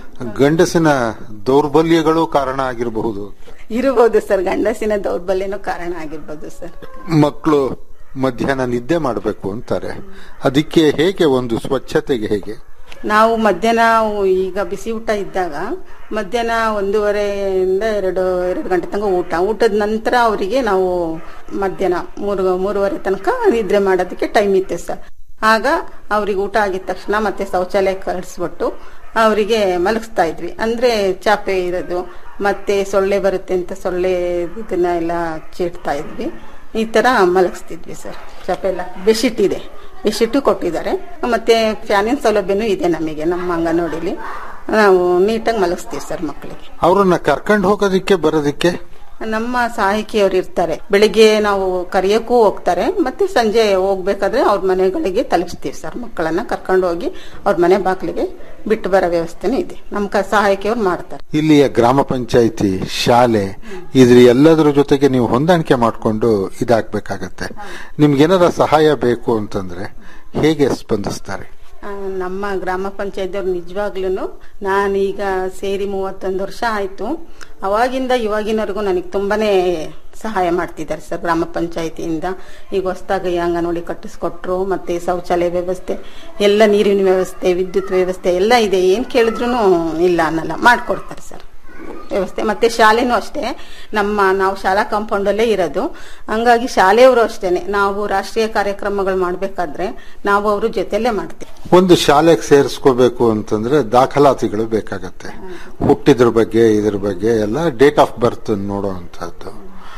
ಗಂಡಸಿನ ದೌರ್ಬಲ್ಯಗಳು ಕಾರಣ ಆಗಿರಬಹುದು ಇರಬಹುದು ಸರ್ ಗಂಡಸಿನ ದೌರ್ಬಲ್ಯನೂ ಕಾರಣ ಆಗಿರ್ಬೋದು ಸರ್ ಮಕ್ಕಳು ಮಧ್ಯಾಹ್ನ ನಿದ್ದೆ ಮಾಡಬೇಕು ಅಂತಾರೆ ಅದಕ್ಕೆ ಹೇಗೆ ಒಂದು ಸ್ವಚ್ಛತೆಗೆ ಹೇಗೆ ನಾವು ಮಧ್ಯಾಹ್ನ ಈಗ ಬಿಸಿ ಊಟ ಇದ್ದಾಗ ಮಧ್ಯಾಹ್ನ ಒಂದೂವರೆಯಿಂದ ಎರಡು ಎರಡು ಗಂಟೆ ತನಕ ಊಟ ಊಟದ ನಂತರ ಅವರಿಗೆ ನಾವು ಮಧ್ಯಾಹ್ನ ಮೂರು ಮೂರುವರೆ ತನಕ ನಿದ್ರೆ ಮಾಡೋದಕ್ಕೆ ಟೈಮ್ ಇತ್ತು ಸರ್ ಆಗ ಅವ್ರಿಗೆ ಊಟ ಆಗಿದ ತಕ್ಷಣ ಮತ್ತೆ ಶೌಚಾಲಯ ಕಳಿಸ್ಬಿಟ್ಟು ಅವರಿಗೆ ಮಲಗಿಸ್ತಾ ಇದ್ವಿ ಅಂದ್ರೆ ಚಾಪೆ ಇರೋದು ಮತ್ತೆ ಸೊಳ್ಳೆ ಬರುತ್ತೆ ಅಂತ ಸೊಳ್ಳೆ ಇದನ್ನ ಎಲ್ಲ ಚೀಡ್ತಾ ಇದ್ವಿ ಈ ತರ ಮಲಗಿಸ್ತಿದ್ವಿ ಸರ್ ಚಾಪೆ ಎಲ್ಲ ಬೆಡ್ಶೀಟ್ ಇದೆ ಬೆಡ್ಶೀಟು ಕೊಟ್ಟಿದ್ದಾರೆ ಮತ್ತೆ ಫ್ಯಾನಿನ ಸೌಲಭ್ಯನೂ ಇದೆ ನಮಗೆ ನಮ್ಮ ಅಂಗನವಾಡಿಲಿ ನಾವು ನೀಟಾಗಿ ಮಲಗಿಸ್ತೀವಿ ಸರ್ ಮಕ್ಕಳಿಗೆ ಅವ್ರನ್ನ ಕರ್ಕೊಂಡು ಹೋಗೋದಿಕ್ಕೆ ಬರೋದಿಕ್ಕೆ ನಮ್ಮ ಸಹಾಯಕಿಯವರು ಇರ್ತಾರೆ ಬೆಳಿಗ್ಗೆ ನಾವು ಕರೆಯಕ್ಕೂ ಹೋಗ್ತಾರೆ ಮತ್ತೆ ಸಂಜೆ ಹೋಗ್ಬೇಕಾದ್ರೆ ಅವ್ರ ಮನೆಗಳಿಗೆ ತಲುಪಿಸ್ತೀವಿ ಸರ್ ಮಕ್ಕಳನ್ನ ಕರ್ಕೊಂಡು ಹೋಗಿ ಅವ್ರ ಮನೆ ಬಾಗಿಲಿಗೆ ಬಿಟ್ಟು ಬರೋ ವ್ಯವಸ್ಥೆನೂ ಇದೆ ನಮ್ಮ ಕ- ಸಹಾಯಕಿಯವ್ರು ಮಾಡ್ತಾರೆ ಇಲ್ಲಿಯ ಗ್ರಾಮ ಪಂಚಾಯಿತಿ ಶಾಲೆ ಇದ್ರ ಎಲ್ಲದರ ಜೊತೆಗೆ ನೀವು ಹೊಂದಾಣಿಕೆ ಮಾಡಿಕೊಂಡು ಇದಾಗಬೇಕಾಗತ್ತೆ ನಿಮ್ಗೇನಾರ ಸಹಾಯ ಬೇಕು ಅಂತಂದ್ರೆ ಹೇಗೆ ಸ್ಪಂದಿಸ್ತಾರೆ ಆ, ನಮ್ಮ ಗ್ರಾಮ ಪಂಚಾಯತ್ದವ್ರು ನಿಜವಾಗ್ಲೂ ನಾನೀಗ ಸೇರಿ ಮೂವತ್ತೊಂದು ವರ್ಷ ಆಯ್ತು ಅವಾಗಿಂದ ಇವಾಗಿನವರೆಗೂ ನನಗೆ ತುಂಬಾನೇ ಸಹಾಯ ಮಾಡ್ತಿದ್ದಾರೆ ಸರ್ ಗ್ರಾಮ ಪಂಚಾಯತಿಯಿಂದ ಈಗ ಹೊಸದಾಗಿ ಅಂಗನವಾಡಿ ಕಟ್ಟಿಸ್ಕೊಟ್ರು ಮತ್ತೆ ಶೌಚಾಲಯ ವ್ಯವಸ್ಥೆ ಎಲ್ಲ ನೀರಿನ ವ್ಯವಸ್ಥೆ ವಿದ್ಯುತ್ ವ್ಯವಸ್ಥೆ ಎಲ್ಲ ಇದೆ ಏನ್ ಕೇಳಿದ್ರು ಇಲ್ಲ ಅನ್ನಲ್ಲ ಮಾಡ್ಕೊಡ್ತಾರೆ ಸರ್ ವ್ಯವಸ್ಥೆ ಮತ್ತೆ ಶಾಲೆನೂ ಅಷ್ಟೇ ನಮ್ಮ ನಾವು ಶಾಲಾ ಕಾಂಪೌಂಡ್ ಅಲ್ಲೇ ಇರೋದು ಹಂಗಾಗಿ ಶಾಲೆಯವರು ಅಷ್ಟೇನೆ ನಾವು ರಾಷ್ಟ್ರೀಯ ಕಾರ್ಯಕ್ರಮಗಳು ಮಾಡ್ಬೇಕಾದ್ರೆ ನಾವು ಅವ್ರ ಜೊತೆಲೇ ಮಾಡ್ತೀವಿ ಒಂದು ಶಾಲೆಗೆ ಸೇರಿಸ್ಕೋಬೇಕು ಅಂತಂದ್ರೆ ದಾಖಲಾತಿಗಳು ಬೇಕಾಗತ್ತೆ ಹುಟ್ಟಿದ್ರ ಬಗ್ಗೆ ಇದ್ರ ಬಗ್ಗೆ ಎಲ್ಲ ಡೇಟ್ ಆಫ್ ಬರ್ತ್ ನೋಡುವಂತಹದ್ದು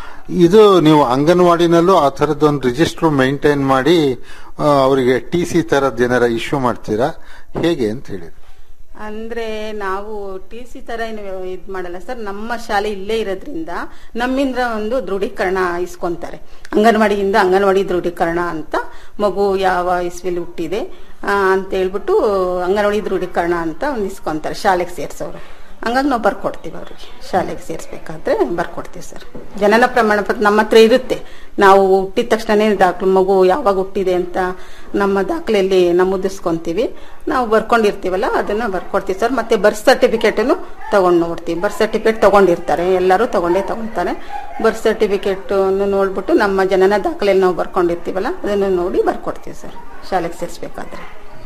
ಇದು ನೀವು ಅಂಗನವಾಡಿನಲ್ಲೂ ಆ ಥರದ್ದೊಂದು ರಿಜಿಸ್ಟರ್ ಮೇಂಟೈನ್ ಮಾಡಿ ಆ, ಅವರಿಗೆ ಟಿ ಸಿ ತರದ್ ಏನಾರ ಇಶ್ಯೂ ಮಾಡ್ತೀರಾ ಹೇಗೆ ಅಂತ ಹೇಳಿ ಅಂದ್ರೆ ನಾವು ಟಿ ಸಿ ತರ ಏನು ಇದ್ ಮಾಡಲ್ಲ ಸರ್ ನಮ್ಮ ಶಾಲೆ ಇಲ್ಲೇ ಇರೋದ್ರಿಂದ ನಮ್ಮಿಂದ ಒಂದು ದೃಢೀಕರಣ ಇಸ್ಕೊಂತಾರೆ ಅಂಗನವಾಡಿಯಿಂದ ಅಂಗನವಾಡಿ ದೃಢೀಕರಣ ಅಂತ ಮಗು ಯಾವ ಇಸ್ವಿಲಿ ಹುಟ್ಟಿದೆ ಆ, ಅಂತ ಹೇಳ್ಬಿಟ್ಟು ಅಂಗನವಾಡಿ ದೃಢೀಕರಣ ಅಂತ ಒಂದು ಇಸ್ಕೊಂತಾರೆ ಶಾಲೆಗೆ ಸೇರ್ಸೋರು ಹಂಗಾಗಿ ನಾವು ಬರ್ಕೊಡ್ತೀವಿ ಅವ್ರಿಗೆ ಶಾಲೆಗೆ ಸೇರಿಸ್ಬೇಕಾದ್ರೆ ಬರ್ಕೊಡ್ತೀವಿ ಸರ್ ಜನನ ಪ್ರಮಾಣ ಪತ್ರ ನಮ್ಮ ಹತ್ರ ಇರುತ್ತೆ ನಾವು ಹುಟ್ಟಿದ ತಕ್ಷಣನೇ ದಾಖಲು ಮಗು ಯಾವಾಗ ಹುಟ್ಟಿದೆ ಅಂತ ನಮ್ಮ ದಾಖಲೆಯಲ್ಲಿ ನಮೂದಿಸ್ಕೊಂತೀವಿ ನಾವು ಬರ್ಕೊಂಡಿರ್ತೀವಲ್ಲ ಅದನ್ನ ಬರ್ಕೊಡ್ತೀವಿ ಸರ್ ಮತ್ತೆ ಬರ್ತ್ ಸರ್ಟಿಫಿಕೇಟನ್ನು ತಗೊಂಡು ನೋಡ್ತೀವಿ ಬರ್ತ್ ಸರ್ಟಿಫಿಕೇಟ್ ತಗೊಂಡಿರ್ತಾರೆ ಎಲ್ಲರೂ ತಗೊಂಡೇ ತಗೊಂತಾರೆ ಬರ್ತ್ ಸರ್ಟಿಫಿಕೇಟ್ ನೋಡ್ಬಿಟ್ಟು ನಮ್ಮ ಜನನ ದಾಖಲೆಯಲ್ಲಿ ನಾವು ಬರ್ಕೊಂಡಿರ್ತೀವಲ್ಲ ಅದನ್ನು ನೋಡಿ ಬರ್ಕೊಡ್ತೀವಿ ಸರ್ ಶಾಲೆಗೆ ಸೇರಿಸ್ಬೇಕಾದ್ರೆ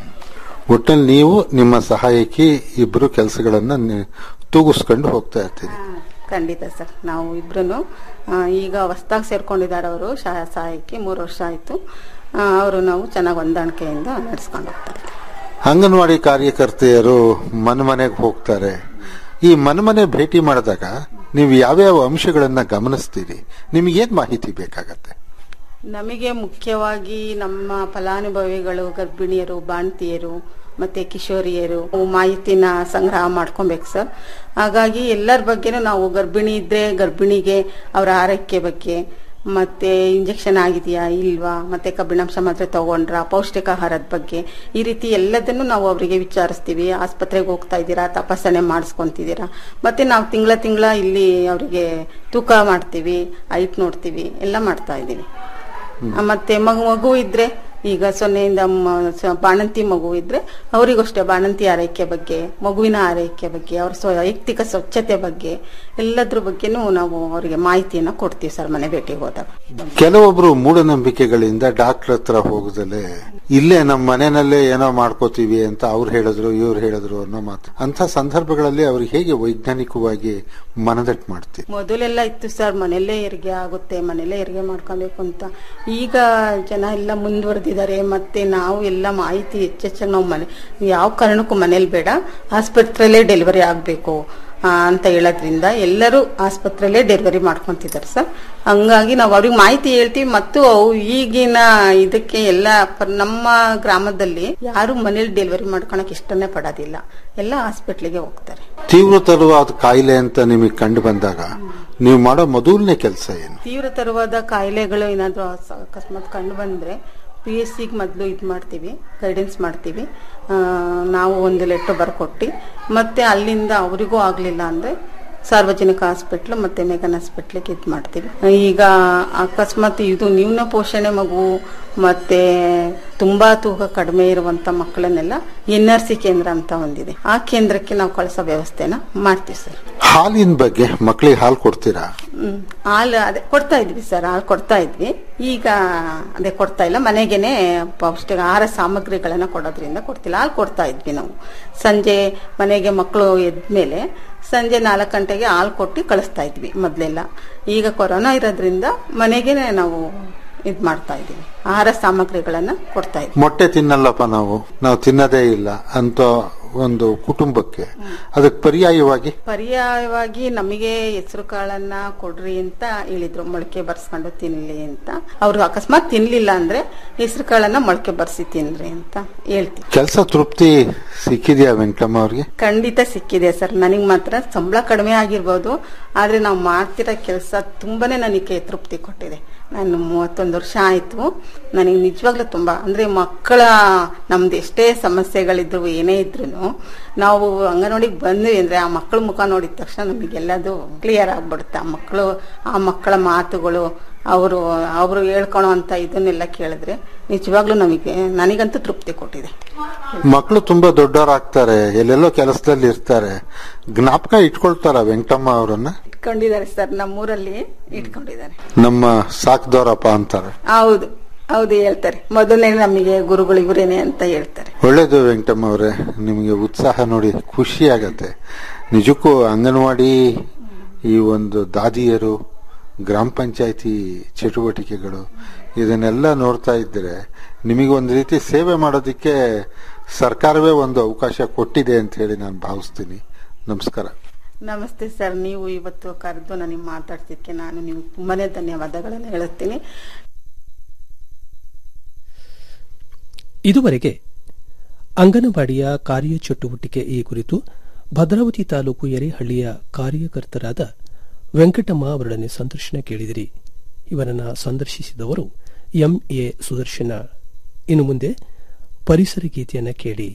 ಒಟ್ಟಲ್ಲಿ ನೀವು ನಿಮ್ಮ ಸಹಾಯಕಿ ಇಬ್ರು ಕೆಲಸಗಳನ್ನ ನಿ- ತೂಗಿಸ್ಕೊಂಡು ಹೋಗ್ತಾ ಇರ್ತೀರಿ ಖಂಡಿತ ಸರ್ ನಾವು ಇಬ್ರು ಈಗ ಹೊಸ್ದಾಗಿ ಸೇರ್ಕೊಂಡಿದ್ದಾರೆ ಅವರು ಸಹಾಯಕ್ಕೆ ಮೂರು ವರ್ಷ ಆಯ್ತು ಅವರು ನಾವು ಚೆನ್ನಾಗಿ ಹೊಂದಾಣಿಕೆಯಿಂದ ನಡೆಸ್ಕೊಂಡು ಹೋಗ್ತಾ ಇದ್ದೀವಿ ಅಂಗನವಾಡಿ ಕಾರ್ಯಕರ್ತೆಯರು ಮನೆ ಮನೆಗೆ ಹೋಗ್ತಾರೆ ಈ ಮನೆ ಮನೆ ಭೇಟಿ ಮಾಡಿದಾಗ ನೀವು ಯಾವ್ಯಾವ ಅಂಶಗಳನ್ನ ಗಮನಿಸ್ತೀರಿ ನಿಮಗೇನ್ ಮಾಹಿತಿ ಬೇಕಾಗತ್ತೆ ನಮಗೆ ಮುಖ್ಯವಾಗಿ ನಮ್ಮ ಫಲಾನುಭವಿಗಳು ಗರ್ಭಿಣಿಯರು ಬಾಣತಿಯರು ಮತ್ತೆ ಕಿಶೋರಿಯರು ಮಾಹಿತಿನ ಸಂಗ್ರಹ ಮಾಡ್ಕೊಬೇಕು ಸರ್ ಹಾಗಾಗಿ ಎಲ್ಲರ ಬಗ್ಗೆನೂ ನಾವು ಗರ್ಭಿಣಿ ಇದ್ರೆ ಗರ್ಭಿಣಿಗೆ ಅವರ ಆರೈಕೆ ಬಗ್ಗೆ ಮತ್ತೆ ಇಂಜೆಕ್ಷನ್ ಆಗಿದೆಯಾ ಇಲ್ವಾ ಮತ್ತೆ ಕಬ್ಬಿಣಾಂಶ ಮಾತ್ರೆ ತಗೊಂಡ್ರ ಪೌಷ್ಟಿಕಾಹಾರದ ಬಗ್ಗೆ ಈ ರೀತಿ ಎಲ್ಲದನ್ನು ನಾವು ಅವರಿಗೆ ವಿಚಾರಿಸ್ತೀವಿ ಆಸ್ಪತ್ರೆಗೆ ಹೋಗ್ತಾ ಇದ್ದೀರಾ ತಪಾಸಣೆ ಮಾಡಿಸ್ಕೊಂತಿದ್ದೀರಾ ಮತ್ತೆ ನಾವು ತಿಂಗಳ ತಿಂಗಳ ಇಲ್ಲಿ ಅವರಿಗೆ ತೂಕ ಮಾಡ್ತೀವಿ ಹೈಟ್ ನೋಡ್ತೀವಿ ಎಲ್ಲ ಮಾಡ್ತಾ ಇದ್ದೀವಿ ಆ, ಮತ್ತೆ ಮಗು ಮಗು ಇದ್ರೆ ಈಗ ಸೊನ್ನೆಯಿಂದ ಮ- ಸ- ಬಾಣಂತಿ ಮಗು ಇದ್ರೆ ಅವರಿಗಷ್ಟೇ ಬಾಣಂತಿ ಆರೈಕೆ ಬಗ್ಗೆ ಮಗುವಿನ ಆರೈಕೆ ಬಗ್ಗೆ ಅವ್ರ ಸ್ವ ವೈಯಕ್ತಿಕ ಸ್ವಚ್ಛತೆ ಬಗ್ಗೆ ಎಲ್ಲದ್ರ ಬಗ್ಗೆನೂ ನಾವು ಅವರಿಗೆ ಮಾಹಿತಿಯನ್ನ ಕೊಡ್ತೀವಿ ಸರ್ ಮನೆ ಭೇಟಿಗೆ ಹೋದಾಗ ಕೆಲವೊಬ್ರು ಮೂಢನಂಬಿಕೆಗಳಿಂದ ಡಾಕ್ಟರ್ ಹತ್ರ ಹೋಗದಲ್ಲೇ ಇಲ್ಲೇ ನಮ್ಮ ಮನೆಯಲ್ಲೇ ಏನೋ ಮಾಡ್ಕೋತೀವಿ ಅಂತ ಅವ್ರು ಹೇಳಿದ್ರು ಇವ್ರು ಹೇಳಿದ್ರು ಅನ್ನೋ ಮಾತು ಅಂತ ಸಂದರ್ಭಗಳಲ್ಲಿ ಅವ್ರಿಗೆ ಹೇಗೆ ವೈಜ್ಞಾನಿಕವಾಗಿ ಮನದಟ್ಟು ಮಾಡ್ತೀವಿ ಮೊದಲೆಲ್ಲ ಇತ್ತು ಸರ್ ಮನೆಯಲ್ಲೇ ಹೆರಿಗೆ ಆಗುತ್ತೆ ಮನೆಯಲ್ಲೇ ಹೆರಿಗೆ ಮಾಡ್ಕೊಬೇಕು ಅಂತ ಈಗ ಜನ ಎಲ್ಲ ಮುಂದುವರೆದಿದ್ದಾರೆ ಮತ್ತೆ ನಾವು ಎಲ್ಲ ಮಾಹಿತಿ ಹೆಚ್ಚೆಚ್ಚಾಗಿ ನಾವು ಮನೆ ಯಾವ ಕಾರಣಕ್ಕೂ ಮನೇಲಿ ಬೇಡ ಆಸ್ಪತ್ರೆಯಲ್ಲೇ ಡೆಲಿವರಿ ಆಗಬೇಕು ಅಂತ ಹೇಳೋದ್ರಿಂದ ಎಲ್ಲರೂ ಆಸ್ಪತ್ರೆಯಲ್ಲೇ ಡೆಲಿವರಿ ಮಾಡ್ಕೊಂತಿದ್ದಾರೆ ಸರ್ ಹಂಗಾಗಿ ನಾವು ಅವ್ರಿಗೆ ಮಾಹಿತಿ ಹೇಳ್ತೀವಿ ಮತ್ತು ಅವು ಈಗಿನ ಇದಕ್ಕೆ ಎಲ್ಲ ಪ- ನಮ್ಮ ಗ್ರಾಮದಲ್ಲಿ ಯಾರು ಮನೇಲಿ ಡೆಲಿವರಿ ಮಾಡ್ಕೊಳಕ್ ಇಷ್ಟನೇ ಪಡೋದಿಲ್ಲ ಎಲ್ಲ ಹಾಸ್ಪಿಟ್ಲಿಗೆ ಹೋಗ್ತಾರೆ ತೀವ್ರತರವಾದ ಕಾಯಿಲೆ ಅಂತ ನಿಮಗೆ ಕಂಡು ಬಂದಾಗ ನೀವು ಮಾಡೋ ಮೊದಲನೇ ಕೆಲಸ ಏನು ತೀವ್ರತರವಾದ ಕಾಯಿಲೆಗಳು ಏನಾದರೂ ಅಕಸ್ಮಾತ್ ಕಂಡು ಬಂದ್ರೆ ಪಿ ಎಸ್ ಸಿಗೆ ಮೊದಲು ಇದು ಮಾಡ್ತೀವಿ ಗೈಡೆನ್ಸ್ ಮಾಡ್ತೀವಿ ಆ, ನಾವು ಒಂದು ಲೆಟ್ರ್ ಬರ್ಕೊಟ್ಟು ಮತ್ತೆ ಅಲ್ಲಿಂದ ಅವರಿಗೂ ಆಗಲಿಲ್ಲ ಅಂದರೆ ಸಾರ್ವಜನಿಕ ಹಾಸ್ಪಿಟ್ಲು ಮತ್ತೆ ಮೆಗನ್ ಹಾಸ್ಪಿಟ್ಲಿಗೆ ಇದು ಮಾಡ್ತೀವಿ ಈಗ ಅಕಸ್ಮಾತ್ ಇದು ನ್ಯೂನ ಪೋಷಣೆ ಮಗು ಮತ್ತೆ ತುಂಬಾ ತೂಕ ಕಡಿಮೆ ಇರುವಂತ ಮಕ್ಕಳನ್ನೆಲ್ಲ ಎನ್ ಆರ್ ಸಿ ಕೇಂದ್ರ ಅಂತ ಒಂದಿದೆ ಆ ಕೇಂದ್ರಕ್ಕೆ ನಾವು ಕಳಿಸೋ ವ್ಯವಸ್ಥೆನ ಮಾಡ್ತೀವಿ ಸರ್ ಹಾಲಿನ ಬಗ್ಗೆ ಮಕ್ಕಳಿಗೆ ಹಾಲು ಕೊಡ್ತೀರಾ ಹ್ಮ್ ಹಾಲು ಅದೇ ಕೊಡ್ತಾ ಇದ್ವಿ ಸರ್ ಹಾಲು ಕೊಡ್ತಾ ಇದ್ವಿ ಈಗ ಅದೇ ಕೊಡ್ತಾ ಇಲ್ಲ ಮನೆಗೇನೆ ಪೌಷ್ಟಿಕ ಆಹಾರ ಸಾಮಗ್ರಿಗಳನ್ನ ಕೊಡೋದ್ರಿಂದ ಕೊಡ್ತಿಲ್ಲ ಹಾಲು ಕೊಡ್ತಾ ಇದ್ವಿ ನಾವು ಸಂಜೆ ಮನೆಗೆ ಮಕ್ಕಳು ಎದ್ಮೇಲೆ ಸಂಜೆ ನಾಲ್ಕು ಗಂಟೆಗೆ ಹಾಲು ಕೊಟ್ಟು ಕಳಿಸ್ತಾ ಇದ್ವಿ ಮೊದಲೆಲ್ಲ ಈಗ ಕೊರೋನಾ ಇರೋದ್ರಿಂದ ಮನೆಗೇನೆ ನಾವು ಇದು ಮಾಡ್ತಾ ಇದ್ದೀವಿ ಆಹಾರ ಸಾಮಗ್ರಿಗಳನ್ನ ಕೊಡ್ತಾ ಇದ್ವಿ ಮೊಟ್ಟೆ ತಿನ್ನಲ್ಲಪ್ಪ ನಾವು ನಾವು ತಿನ್ನದೇ ಇಲ್ಲ ಅಂತ ಒಂದು ಕುಟುಂಬಕ್ಕೆ ಅದಕ್ಕೆ ಪರ್ಯಾಯವಾಗಿ ಪರ್ಯಾಯವಾಗಿ ನಮಗೆ ಹೆಸರು ಕಾಳನ್ನ ಕೊಡ್ರಿ ಅಂತ ಹೇಳಿದ್ರು ಮೊಳಕೆ ಬರ್ಸ್ಕೊಂಡು ತಿನ್ಲಿ ಅಂತ ಅವ್ರು ಅಕಸ್ಮಾತ್ ತಿನ್ಲಿಲ್ಲ ಅಂದ್ರೆ ಹೆಸರು ಕಾಳನ್ನ ಮೊಳಕೆ ಬರ್ಸಿ ತಿನ್ರಿ ಅಂತ ಹೇಳ್ತೀವಿ ಕೆಲಸ ತೃಪ್ತಿ ಸಿಕ್ಕಿದ್ಯಾ ವೆಂಕಟಮ್ಮ ಅವ್ರಿಗೆ ಖಂಡಿತ ಸಿಕ್ಕಿದೆ ಸರ್ ನನಗೆ ಮಾತ್ರ ಸಂಬಳ ಕಡಿಮೆ ಆಗಿರ್ಬೋದು ಆದ್ರೆ ನಾವು ಮಾಡ್ತಿರೋ ಕೆಲಸ ತುಂಬಾನೇ ನನಗೆ ತೃಪ್ತಿ ಕೊಟ್ಟಿದೆ ನಾನು ಮೂವತ್ತೊಂದು ವರ್ಷ ಆಯ್ತು ನನಗೆ ನಿಜವಾಗ್ಲೂ ತುಂಬಾ ಅಂದ್ರೆ ಮಕ್ಕಳ ನಮ್ದು ಎಷ್ಟೇ ಸಮಸ್ಯೆಗಳಿದ್ರು ಏನೇ ಇದ್ರು ನಾವು ಅಂಗನವಾಡಿಗೆ ಬಂದ್ವಿ ಅಂದ್ರೆ ಆ ಮಕ್ಕಳ ಮುಖ ನೋಡಿದ ತಕ್ಷಣ ನಮಗೆಲ್ಲದು ಕ್ಲಿಯರ್ ಆಗ್ಬಿಡುತ್ತೆ ಆ ಮಕ್ಕಳು ಆ ಮಕ್ಕಳ ಮಾತುಗಳು ಅವರು ಅವರು ಹೇಳ್ಕೊಳೋ ಅಂತ ಇದನ್ನೆಲ್ಲ ಕೇಳಿದ್ರೆ ನಿಜವಾಗ್ಲೂ ನಮಗೆ ನನಗಂತೂ ತೃಪ್ತಿ ಕೊಟ್ಟಿದೆ ಮಕ್ಕಳು ತುಂಬಾ ದೊಡ್ಡವರಾಗ್ತಾರೆ ಎಲ್ಲೆಲ್ಲೋ ಕೆಲಸದಲ್ಲಿ ಇರ್ತಾರೆ ಜ್ಞಾಪಕ ಇಟ್ಕೊಳ್ತಾರ ವೆಂಕಟಮ್ಮ ಅವರನ್ನ ಇಟ್ಕೊಂಡಿದ್ದಾರೆ ಸರ್ ನಮ್ಮೂರಲ್ಲಿ ಇಟ್ಕೊಂಡಿದ್ದಾರೆ ನಮ್ಮ ಸಾಕ್ದವರಪ್ಪ ಅಂತಾರೆ ಹೌದು ಹೌದು ಹೇಳ್ತಾರೆ ಮೊದಲನೇ ನಮಗೆ ಗುರುಗಳು ಇವರೇನೆ ಅಂತ ಹೇಳ್ತಾರೆ ಒಳ್ಳೇದು ವೆಂಕಟಮ್ಮ ಅವರೇ ನಿಮಗೆ ಉತ್ಸಾಹ ನೋಡಿ ಖುಷಿ ಆಗತ್ತೆ ನಿಜಕ್ಕೂ ಅಂಗನವಾಡಿ ಈ ಒಂದು ದಾದಿಯರು ಗ್ರಾಮ ಪಂಚಾಯತಿ ಚಟುವಟಿಕೆಗಳು ಇದನ್ನೆಲ್ಲ ನೋಡ್ತಾ ಇದ್ರೆ ನಿಮಗೆ ಒಂದು ರೀತಿ ಸೇವೆ ಮಾಡೋದಕ್ಕೆ ಸರ್ಕಾರವೇ ಒಂದು ಅವಕಾಶ ಕೊಟ್ಟಿದೆ ಅಂತ ಹೇಳಿ ನಾನು ಭಾವಿಸ್ತೀನಿ ನಮಸ್ಕಾರ ನಮಸ್ತೆ ಸರ್ ನೀವು ಇವತ್ತು ಕರೆದು ನನಗೆ ಮಾತಾಡ್ತಿದ್ದಕ್ಕೆ ನಾನು ನಿಮ್ಗೆ ತುಂಬಾನೇ ಧನ್ಯವಾದಗಳನ್ನು ಹೇಳುತ್ತೀನಿ ಇದುವರೆಗೆ ಅಂಗನವಾಡಿಯ ಕಾರ್ಯಚಟುವಟಿಕೆ ಈ ಕುರಿತು ಭದ್ರಾವತಿ ತಾಲೂಕು ಎರೆಹಳ್ಳಿಯ ಕಾರ್ಯಕರ್ತರಾದ ವೆಂಕಟಮ್ಮ ಅವರೊಡನೆ ಸಂದರ್ಶನ ಕೇಳಿದಿರಿ ಇವರನ್ನ ಸಂದರ್ಶಿಸಿದವರು ಎಂಎ ಸುದರ್ಶನ ಇನ್ನು ಮುಂದೆ ಪರಿಸರ ಗೀತೆಯನ್ನ ಕೇಳಿ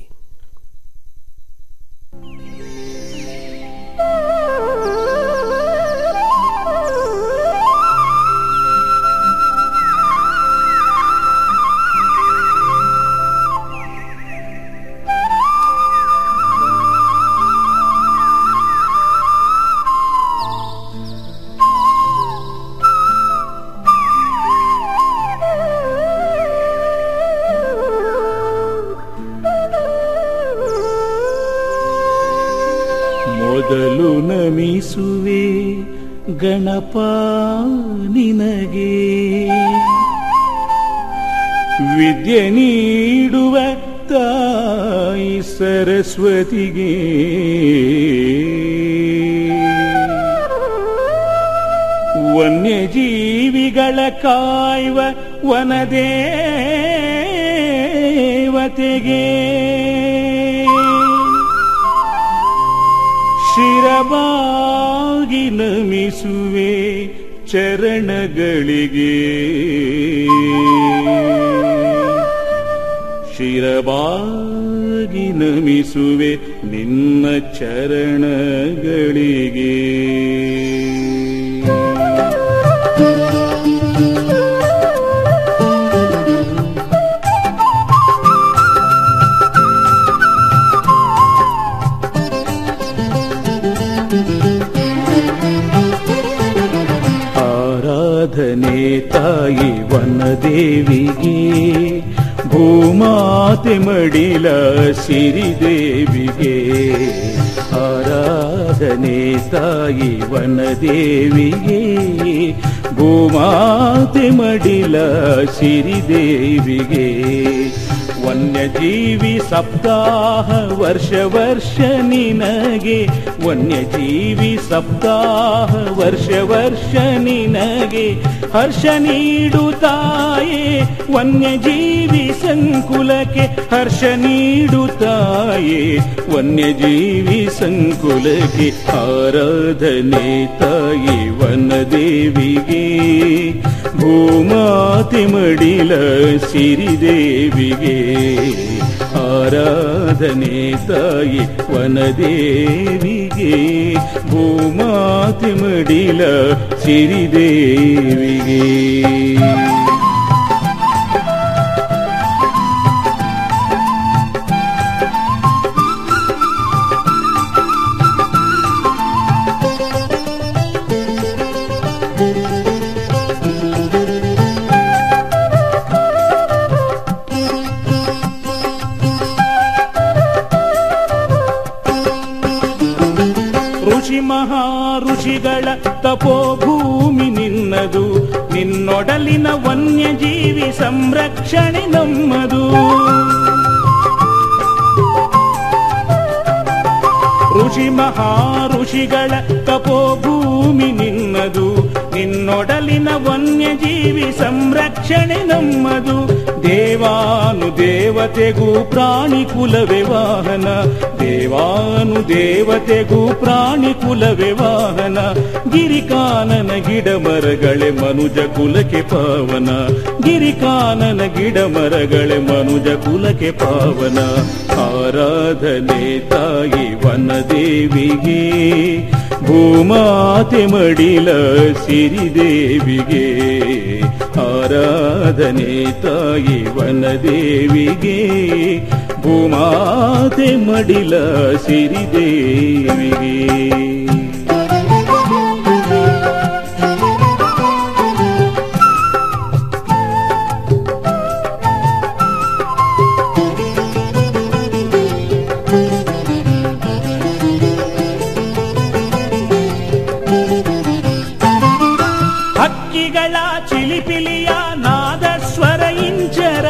ಮೊದಲು ನಮಿಸುವೆ ಗಣಪ ನಿನಗೆ ವಿದ್ಯೆ ನೀಡುವ ತಾಯಿ ಸರಸ್ವತಿಗೆ ವನ್ಯಜೀವಿಗಳ ಕಾಯುವ ವನದೇವತೆಗೆ ಶಿರಬಾಗಿ ನಮಿಸುವೆ ಚರಣಗಳಿಗೆ ಶಿರಬಾಗಿ ನಮಿಸುವೆ ನಿನ್ನ ಚರಣಗಳಿಗೆ ಆರಾಧನೆ ತಾಯಿ ವನದೇವಿಗೆ ಭೂಮಾತೆ ಮಡಿಲ ಸಿರಿದೇವಿಗೆ ಆರಾಧನೆ ತಾಯಿ ವನದೇವಿಗೆ ಭೂಮಾತೆ ಮಡಿಲ ಸಿರಿದೇವಿಗೆ ವನ್ಯಜೀವಿ ಸಪ್ತಾಹ ವರ್ಷ ವರ್ಷ ನಿನಗೆ ವನ್ಯಜೀವಿ ಸಪ್ತಾಹ ವರ್ಷ ವರ್ಷ ನಿನಗೆ ಹರ್ಷ ನೀಡುತ್ತಾಯೇ ವನ್ಯಜೀವಿ ಸಂಕುಲಕ್ಕೆ ಹರ್ಷ ನೀಡುತ್ತಾಯೇ ವನ್ಯಜೀವಿ ಸಂಕುಲಕ್ಕೆ ಆರಾಧನೆ ತಾಯಿ ವನದೇವಿಗೆ ಭೂಮಾತಿ ಮಡಿಲ ಸಿರಿದೇವಿಗೆ ಆರಾಧನೆ ತಾಯಿ ವನದೇವಿಗೆ ಭೂಮಾತಿ ಮಡಿಲ ಸಿರಿದೇವಿಗೆ ಋಷಿ ಮಹಾ ಋಷಿಗಳ ತಪೋಭೂಮಿ ನಿನ್ನದು ನಿನ್ನೊಡಲಿನ ವನ್ಯಜೀವಿ ಸಂರಕ್ಷಣೆ ನಮ್ಮದು ಋಷಿ ಮಹಾ ಋಷಿಗಳ ತಪೋಭೂಮಿ ನಿನ್ನದು ನಿನ್ನೊಡಲಿನ ವನ್ಯಜೀವಿ ಸಂರಕ್ಷಣೆ ನಮ್ಮದು ದೇವಾನು ದೇವ ದೇವತೆಗೂ ಪ್ರಾಣಿ ಕುಲವೇ ವಾಹನ ದೇವಾನು ದೇವತೆಗೂ ಪ್ರಾಣಿ ಕುಲವೇ ವಾಹನ ಗಿರಿಕಾನನ ಗಿಡ ಮರಗಳೇ ಮನುಜ ಕುಲಕ್ಕೆ ಪಾವನ ಗಿರಿಕಾನನ ಗಿಡ ಮರಗಳೇ ಮನುಜ ಕುಲಕ್ಕೆ ಪಾವನ ಆರಾಧನೆ ತಾಯಿ ವನದೇವಿಗೆ ಭೂಮಾತೆ ಮಡಿಲ ಸಿರಿದೇವಿಗೆ ಆರಾಧನೆ ತಾಯಿ ವನದೇವಿಗೆ ಭೂಮಾತೆ ಮಡಿಲ ಸಿರಿದೇವಿಗೆ ಹಕ್ಕಿಗಳ ಚಿಲಿಪಿಲಿಯ ನಾದಸ್ವರ ಇಂಚರ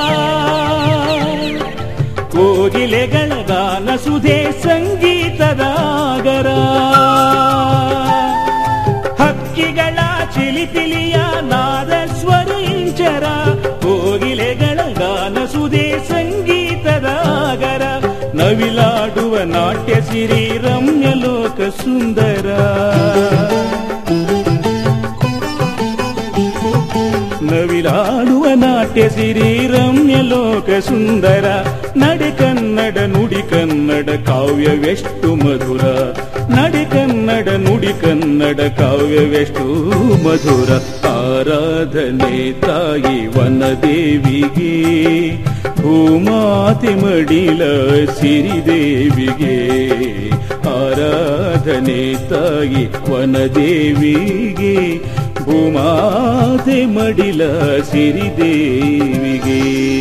ಕೋಗಿಲೆಗಳ ಗಾನ ಸುಧೆ ಸಂಗೀತದಾಗರ ಹಕ್ಕಿಗಳ ಚಿಲಿಪಿಲಿಯ ನಾದಸ್ವರ ಇಂಚರ ಕೋಗಿಲೆಗಳ ಗಾನ ಸುಧೆ ಸಂಗೀತದಾಗರ ನವಿಲಾಡುವ ನಾಟ್ಯ ಸಿರಿ ರಮ್ಯ ಲೋಕ ಸುಂದರ ನವಿಲಾಡುವ ನಾಟ್ಯ ಸಿರಿ ರಮ್ಯ ಲೋಕ ಸುಂದರ ನಡೆ ಕನ್ನಡ ನುಡಿ ಕನ್ನಡ ಕಾವ್ಯವೆಷ್ಟು ಮಧುರ ನಡೆ ಕನ್ನಡ ನುಡಿ ಕನ್ನಡ ಕಾವ್ಯವೆಷ್ಟು ಮಧುರ ಆರಾಧನೆ ತಾಯಿ ವನದೇವಿಗೆ ಭೂಮಾತೆ ಮಡಿಲ ಸಿರಿದೇವಿಗೆ ಆರಾಧನೆ ತಾಯಿ ವನದೇವಿಗೆ ಭೂಮಾತೆ ಮಡಿಲ ಸಿರಿದೇವಿಗೆ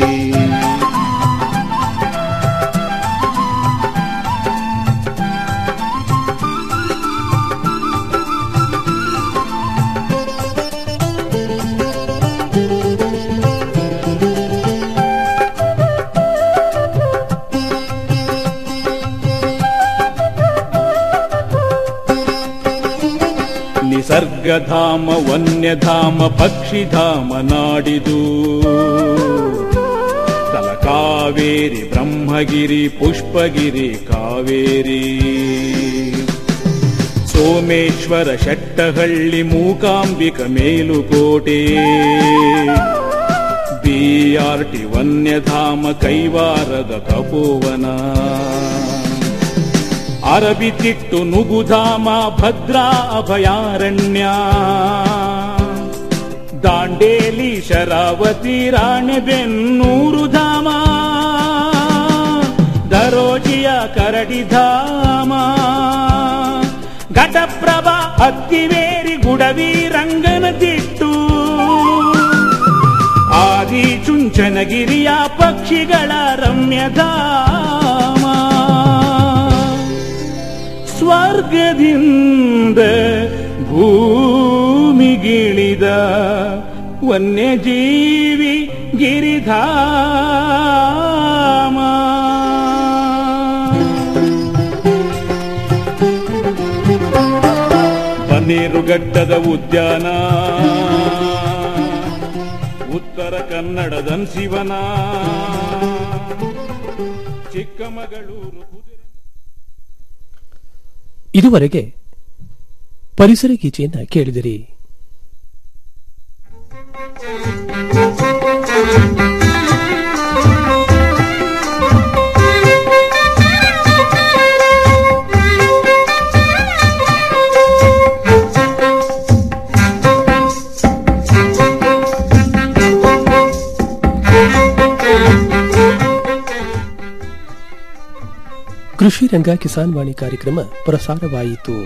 ನಿಸರ್ಗಧಾಮ ವನ್ಯಧಾಮ ಪಕ್ಷಿಧಾಮ ನಾಡಿದು ತಲಕಾವೇರಿ ಬ್ರಹ್ಮಗಿರಿ ಪುಷ್ಪಗಿರಿ ಕಾವೇರಿ ಸೋಮೇಶ್ವರ ಶೆಟ್ಟಹಳ್ಳಿ ಮೂಕಾಂಬಿಕ ಮೇಲುಕೋಟೆ ಬಿಆರ್ಟಿ ವನ್ಯಧಾಮ ಕೈವಾರದ ತಪೋವನ ಅರಬಿತಿಟ್ಟು ನುಗುಧಾಮ ಭದ್ರಾ ಅಭಯಾರಣ್ಯ ದಾಂಡೇಲಿ ಶರಾವತಿ ರಾಣೆಬೆನ್ನೂರು ಧಾಮ ದರೋಜಿಯ ಕರಡಿಧಾಮ ಘಟಪ್ರಭ ಹತ್ತಿವೇರಿ ಗುಡವಿ ರಂಗನದಿಟ್ಟು ಆದಿ ಚುಂಚನಗಿರಿಯ ಪಕ್ಷಿಗಳ ರಮ್ಯಧಾಮ ಸ್ವರ್ಗದಿಂದ ಭೂಮಿಗಿಳಿದ ವನ್ಯಜೀವಿ ಗಿರಿಧಾಮ ಬನ್ನೇರುಘಟ್ಟದ ಉದ್ಯಾನ ಉತ್ತರ ಕನ್ನಡದ ಶಿವನ ಚಿಕ್ಕಮಗಳೂರು ಇದುವರೆಗೆ ಪರಿಸರ ಗೀತೆಯನ್ನ ಕೇಳಿದಿರಿ ಕೃಷಿ ರಂಗ ಕಿಸಾನ್ ವಾಣಿ ಕಾರ್ಯಕ್ರಮ ಪ್ರಸಾರವಾಯಿತು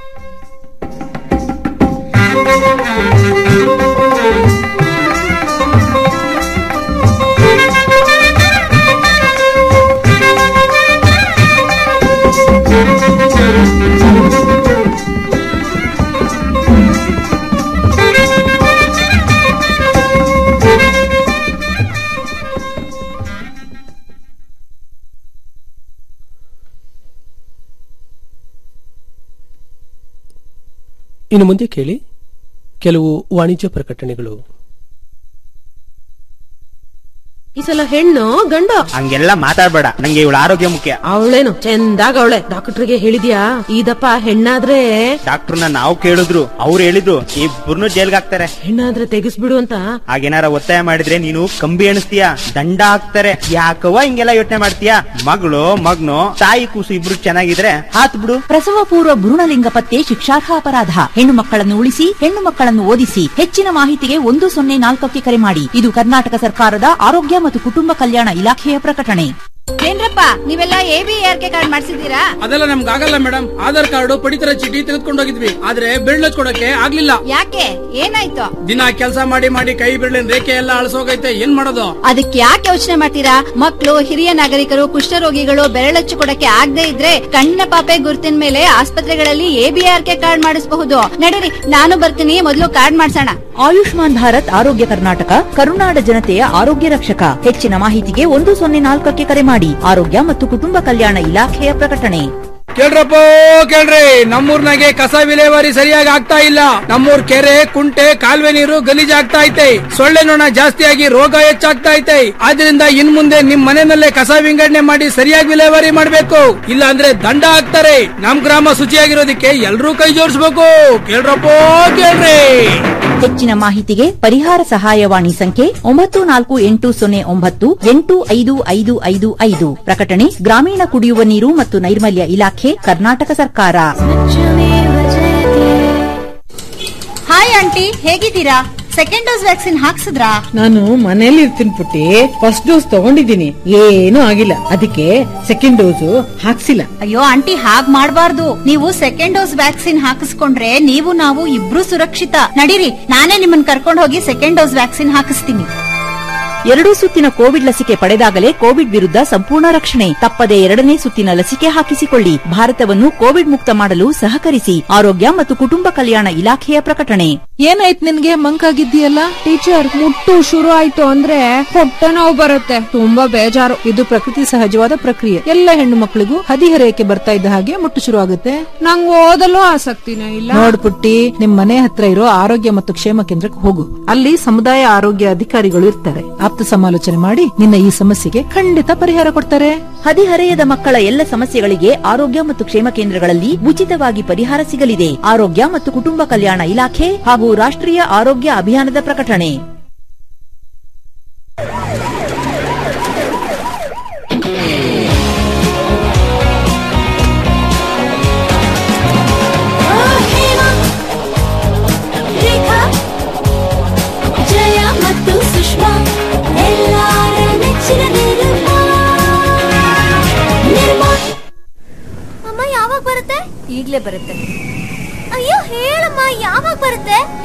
ಇನ್ನು ಮುಂದೆ ಕೇಳಿ ಕೆಲವು ವಾಣಿಜ್ಯ ಪ್ರಕಟಣೆಗಳು ಈ ಸಲ ಹೆಣ್ಣು ಗಂಡು ಹಂಗೆಲ್ಲ ಮಾತಾಡ್ಬೇಡ ನಂಗೆ ಇವಳ ಆರೋಗ್ಯ ಮುಖ್ಯ ಅವಳೇನು ಚಂದಾಗ ಅವಳೆ ಡಾಕ್ಟರ್ಗೆ ಹೇಳಿದ್ಯಾ ಇದಪ್ಪ ಹೆಣ್ಣಾದ್ರೆ ಡಾಕ್ಟರ್ನ ನಾವು ಕೇಳಿದ್ರು ಅವ್ರು ಹೇಳಿದ್ರು ಇಬ್ಬರನ್ನು ಜೈಲ್ಗೆ ಹಾಕ್ತಾರೆ ಹೆಣ್ಣಾದ್ರೆ ತೆಗಿಸ್ಬಿಡು ಅಂತ ಹಾಗೇನಾರ ಒತ್ತಾಯ ಮಾಡಿದ್ರೆ ನೀನು ಕಂಬಿ ಎಣಿಸ್ತೀಯ ದಂಡ ಹಾಕ್ತಾರೆ ಯಾಕವ್ವ ಹಿಂಗೆಲ್ಲ ಯೋಚನೆ ಮಾಡ್ತೀಯ ಮಗಳು ಮಗ್ನು ತಾಯಿ ಕೂಸು ಇಬ್ರು ಚೆನ್ನಾಗಿದ್ರೆ ಹಾತ್ ಬಿಡು ಪ್ರಸವ ಪೂರ್ವ ಭ್ರೂಣಲಿಂಗ ಪತ್ತೆ ಶಿಕ್ಷಾರ್ಹ ಅಪರಾಧ ಹೆಣ್ಣು ಮಕ್ಕಳನ್ನು ಉಳಿಸಿ ಹೆಣ್ಣು ಮಕ್ಕಳನ್ನು ಓದಿಸಿ ಹೆಚ್ಚಿನ ಮಾಹಿತಿಗೆ ಒಂದು ಸೊನ್ನೆ ನಾಲ್ಕಕ್ಕೆ ಕರೆ ಮಾಡಿ ಇದು ಕರ್ನಾಟಕ ಸರ್ಕಾರದ ಆರೋಗ್ಯ ಮತ್ತು ಕುಟುಂಬ ಕಲ್ಯಾಣ ಇಲಾಖೆಯ ಪ್ರಕಟಣೆ ಏನ್ರಪ್ಪ ನೀವೆಲ್ಲ A B R K card ಮಾಡ್ಸಿದ್ದೀರಾ ಅದೆಲ್ಲ ನಮ್ಗೆ ಆಗಲ್ಲ ಮೇಡಮ್ ಆಧಾರ್ ಕಾರ್ಡ್ ಪಡಿತರ ಚೀಟಿ ತೆಗೆದುಕೊಂಡು ಹೋಗಿದ್ವಿ ಆದ್ರೆ ಬಿರ್ಲ್ ಕೊಡಕ್ಕೆ ಆಗ್ಲಿಲ್ಲ ಯಾಕೆ ಏನಾಯ್ತು ದಿನ ಕೆಲಸ ಮಾಡಿ ಮಾಡಿ ಕೈ ಬಿರ್ಲಿನ ರೇಖೆ ಎಲ್ಲ ಅಳಸೋಗೈತೆ ಏನ್ ಮಾಡೋದು ಅದಕ್ಕೆ ಯಾಕೆ ಯೋಚನೆ ಮಾಡ್ತೀರಾ ಮಕ್ಕಳು ಹಿರಿಯ ನಾಗರಿಕರು ಕುಷ್ಠರೋಗಿಗಳು ಬೆರಳಚ್ಚು ಕೊಡಕ್ಕೆ ಆಗದೆ ಇದ್ರೆ ಕಣ್ಣ ಪಾಪೆ ಗುರುತಿನ ಮೇಲೆ ಆಸ್ಪತ್ರೆಗಳಲ್ಲಿ ಎಬಿಆರ್ ಕೆ ಕಾರ್ಡ್ ಮಾಡಿಸಬಹುದು ನಡೀರಿ ನಾನು ಬರ್ತೀನಿ ಮೊದಲು ಕಾರ್ಡ್ ಮಾಡ್ಸೋಣ ಆಯುಷ್ಮಾನ್ ಭಾರತ್ ಆರೋಗ್ಯ ಕರ್ನಾಟಕ ಕರುನಾಡ ಜನತೆಯ ಆರೋಗ್ಯ ರಕ್ಷಕ ಹೆಚ್ಚಿನ ಮಾಹಿತಿಗೆ ಒಂದು ಸೊನ್ನೆ ನಾಲ್ಕಕ್ಕೆ ಕರೆ ಮಾಡಿ ಆರೋಗ್ಯ ಮತ್ತು ಕುಟುಂಬ ಕಲ್ಯಾಣ ಇಲಾಖೆಯ ಪ್ರಕಟಣೆ ಕೇಳ್ರಪ್ಪ ಕೇಳ್ರಿ ನಮ್ಮೂರ್ನಾಗೆ ಕಸ ವಿಲೇವಾರಿ ಸರಿಯಾಗಿ ಆಗ್ತಾ ಇಲ್ಲ ನಮ್ಮೂರ್ ಕೆರೆ ಕುಂಟೆ ಕಾಲುವೆ ನೀರು ಗಲೀಜಾಗ್ತಾ ಐತೆ ಸೊಳ್ಳೆ ನೊಣ ಜಾಸ್ತಿಯಾಗಿ ರೋಗ ಹೆಚ್ಚಾಗ್ತಾ ಐತೆ ಆದ್ರಿಂದ ಇನ್ ಮುಂದೆ ನಿಮ್ ಮನೆಯಲ್ಲೇ ಕಸ ವಿಂಗಡಣೆ ಮಾಡಿ ಸರಿಯಾಗಿ ವಿಲೇವಾರಿ ಮಾಡ್ಬೇಕು ಇಲ್ಲ ಅಂದ್ರೆ ದಂಡ ಹಾಕ್ತಾರೆ ನಮ್ ಗ್ರಾಮ ಶುಚಿಯಾಗಿರೋದಕ್ಕೆ ಎಲ್ರೂ ಕೈ ಜೋಡಿಸ್ಬೇಕು ಕೇಳ್ರಪ್ಪ ಕೇಳ್ರಿ ಹೆಚ್ಚಿನ ಮಾಹಿತಿಗೆ ಪರಿಹಾರ ಸಹಾಯವಾಣಿ ಸಂಖ್ಯೆ ಒಂಬತ್ತು ನಾಲ್ಕು ಎಂಟು ಸೊನ್ನೆ ಒಂಬತ್ತು ಎಂಟು ಐದು ಐದು ಐದು ಐದು ಪ್ರಕಟಣೆ ಗ್ರಾಮೀಣ ಕುಡಿಯುವ ನೀರು ಮತ್ತು ನೈರ್ಮಲ್ಯ ಇಲಾಖೆ ಕರ್ನಾಟಕ ಸರ್ಕಾರ ಹಾಯ್ ಆಂಟಿ ಹೇಗಿದ್ದೀರಾ ಸೆಕೆಂಡ್ ಡೋಸ್ ವ್ಯಾಕ್ಸಿನ್ ಹಾಕ್ಸಿದ್ರಾ ನಾನು ಮನೇಲಿ ಇರ್ತೀನಿ ಪುಟ್ಟಿ ಫಸ್ಟ್ ಡೋಸ್ ತಗೊಂಡಿದ್ದೀನಿ ಏನೂ ಆಗಿಲ್ಲ ಅದಕ್ಕೆ ಸೆಕೆಂಡ್ ಡೋಸ್ ಹಾಕ್ಸಿಲ್ಲ ಅಯ್ಯೋ ಆಂಟಿ ಹಾಗ್ ಮಾಡ್ಬಾರ್ದು ನೀವು ಸೆಕೆಂಡ್ ಡೋಸ್ ವ್ಯಾಕ್ಸಿನ್ ಹಾಕಿಸ್ಕೊಂಡ್ರೆ ನೀವು ನಾವು ಇಬ್ರು ಸುರಕ್ಷಿತ ನಡೀರಿ ನಾನೇ ನಿಮ್ಮನ್ನ ಕರ್ಕೊಂಡು ಹೋಗಿ ಸೆಕೆಂಡ್ ಡೋಸ್ ವ್ಯಾಕ್ಸಿನ್ ಹಾಕಿಸ್ತೀನಿ ಎರಡೂ ಸುತ್ತಿನ ಕೋವಿಡ್ ಲಸಿಕೆ ಪಡೆದಾಗಲೇ ಕೋವಿಡ್ ವಿರುದ್ಧ ಸಂಪೂರ್ಣ ರಕ್ಷಣೆ ತಪ್ಪದೆ ಎರಡನೇ ಸುತ್ತಿನ ಲಸಿಕೆ ಹಾಕಿಸಿಕೊಳ್ಳಿ ಭಾರತವನ್ನು ಕೋವಿಡ್ ಮುಕ್ತ ಮಾಡಲು ಸಹಕರಿಸಿ ಆರೋಗ್ಯ ಮತ್ತು ಕುಟುಂಬ ಕಲ್ಯಾಣ ಇಲಾಖೆಯ ಪ್ರಕಟಣೆ ಏನಾಯ್ತು ನಿನ್ಗೆ ಮಂಕಾಗಿದ್ದೀಯಲ್ಲ ಟೀಚರ್ ಮುಟ್ಟು ಶುರು ಆಯ್ತು ಅಂದ್ರೆ ಹೊಟ್ಟೆ ನೋವು ಬರುತ್ತೆ ತುಂಬಾ ಬೇಜಾರು ಇದು ಪ್ರಕೃತಿ ಸಹಜವಾದ ಪ್ರಕ್ರಿಯೆ ಎಲ್ಲ ಹೆಣ್ಣು ಮಕ್ಕಳಿಗೂ ಹದಿಹರೆಯಕ್ಕೆ ಬರ್ತಾ ಇದ್ದ ಹಾಗೆ ಮುಟ್ಟು ಶುರು ಆಗುತ್ತೆ ನಂಗೆ ಓದಲು ಆಸಕ್ತಿನೇ ಇಲ್ಲ ನೋಡ್ಪುಟ್ಟಿ ನಿಮ್ ಮನೆ ಹತ್ರ ಇರೋ ಆರೋಗ್ಯ ಮತ್ತು ಕ್ಷೇಮ ಕೇಂದ್ರಕ್ಕೆ ಹೋಗು ಅಲ್ಲಿ ಸಮುದಾಯ ಆರೋಗ್ಯ ಅಧಿಕಾರಿಗಳು ಇರ್ತಾರೆ ಆಪ್ತ ಸಮಾಲೋಚನೆ ಮಾಡಿ ನಿನ್ನ ಈ ಸಮಸ್ಯೆಗೆ ಖಂಡಿತ ಪರಿಹಾರ ಕೊಡ್ತಾರೆ ಹದಿಹರೆಯದ ಮಕ್ಕಳ ಎಲ್ಲ ಸಮಸ್ಯೆಗಳಿಗೆ ಆರೋಗ್ಯ ಮತ್ತು ಕ್ಷೇಮ ಕೇಂದ್ರಗಳಲ್ಲಿ ಉಚಿತವಾಗಿ ಪರಿಹಾರ ಸಿಗಲಿದೆ ಆರೋಗ್ಯ ಮತ್ತು ಕುಟುಂಬ ಕಲ್ಯಾಣ ಇಲಾಖೆ ಹಾಗೂ ರಾಷ್ಟ್ರೀಯ ಆರೋಗ್ಯ ಅಭಿಯಾನದ ಪ್ರಕಟಣೆ ಜಯ ಮತ್ತು ಸುಷ್ಮಾ ಎಲ್ಲಾರ ನೆಚ್ಚಿನ ನಿರ್ಮಾ ನಿರ್ಮಾ ಅಮ್ಮ ಯಾವಾಗ ಬರುತ್ತೆ ಈಗ್ಲೇ ಬರುತ್ತೆ ಅಯ್ಯೋ ಹೇಳಮ್ಮ ಯಾವಾಗ ಬರುತ್ತೆ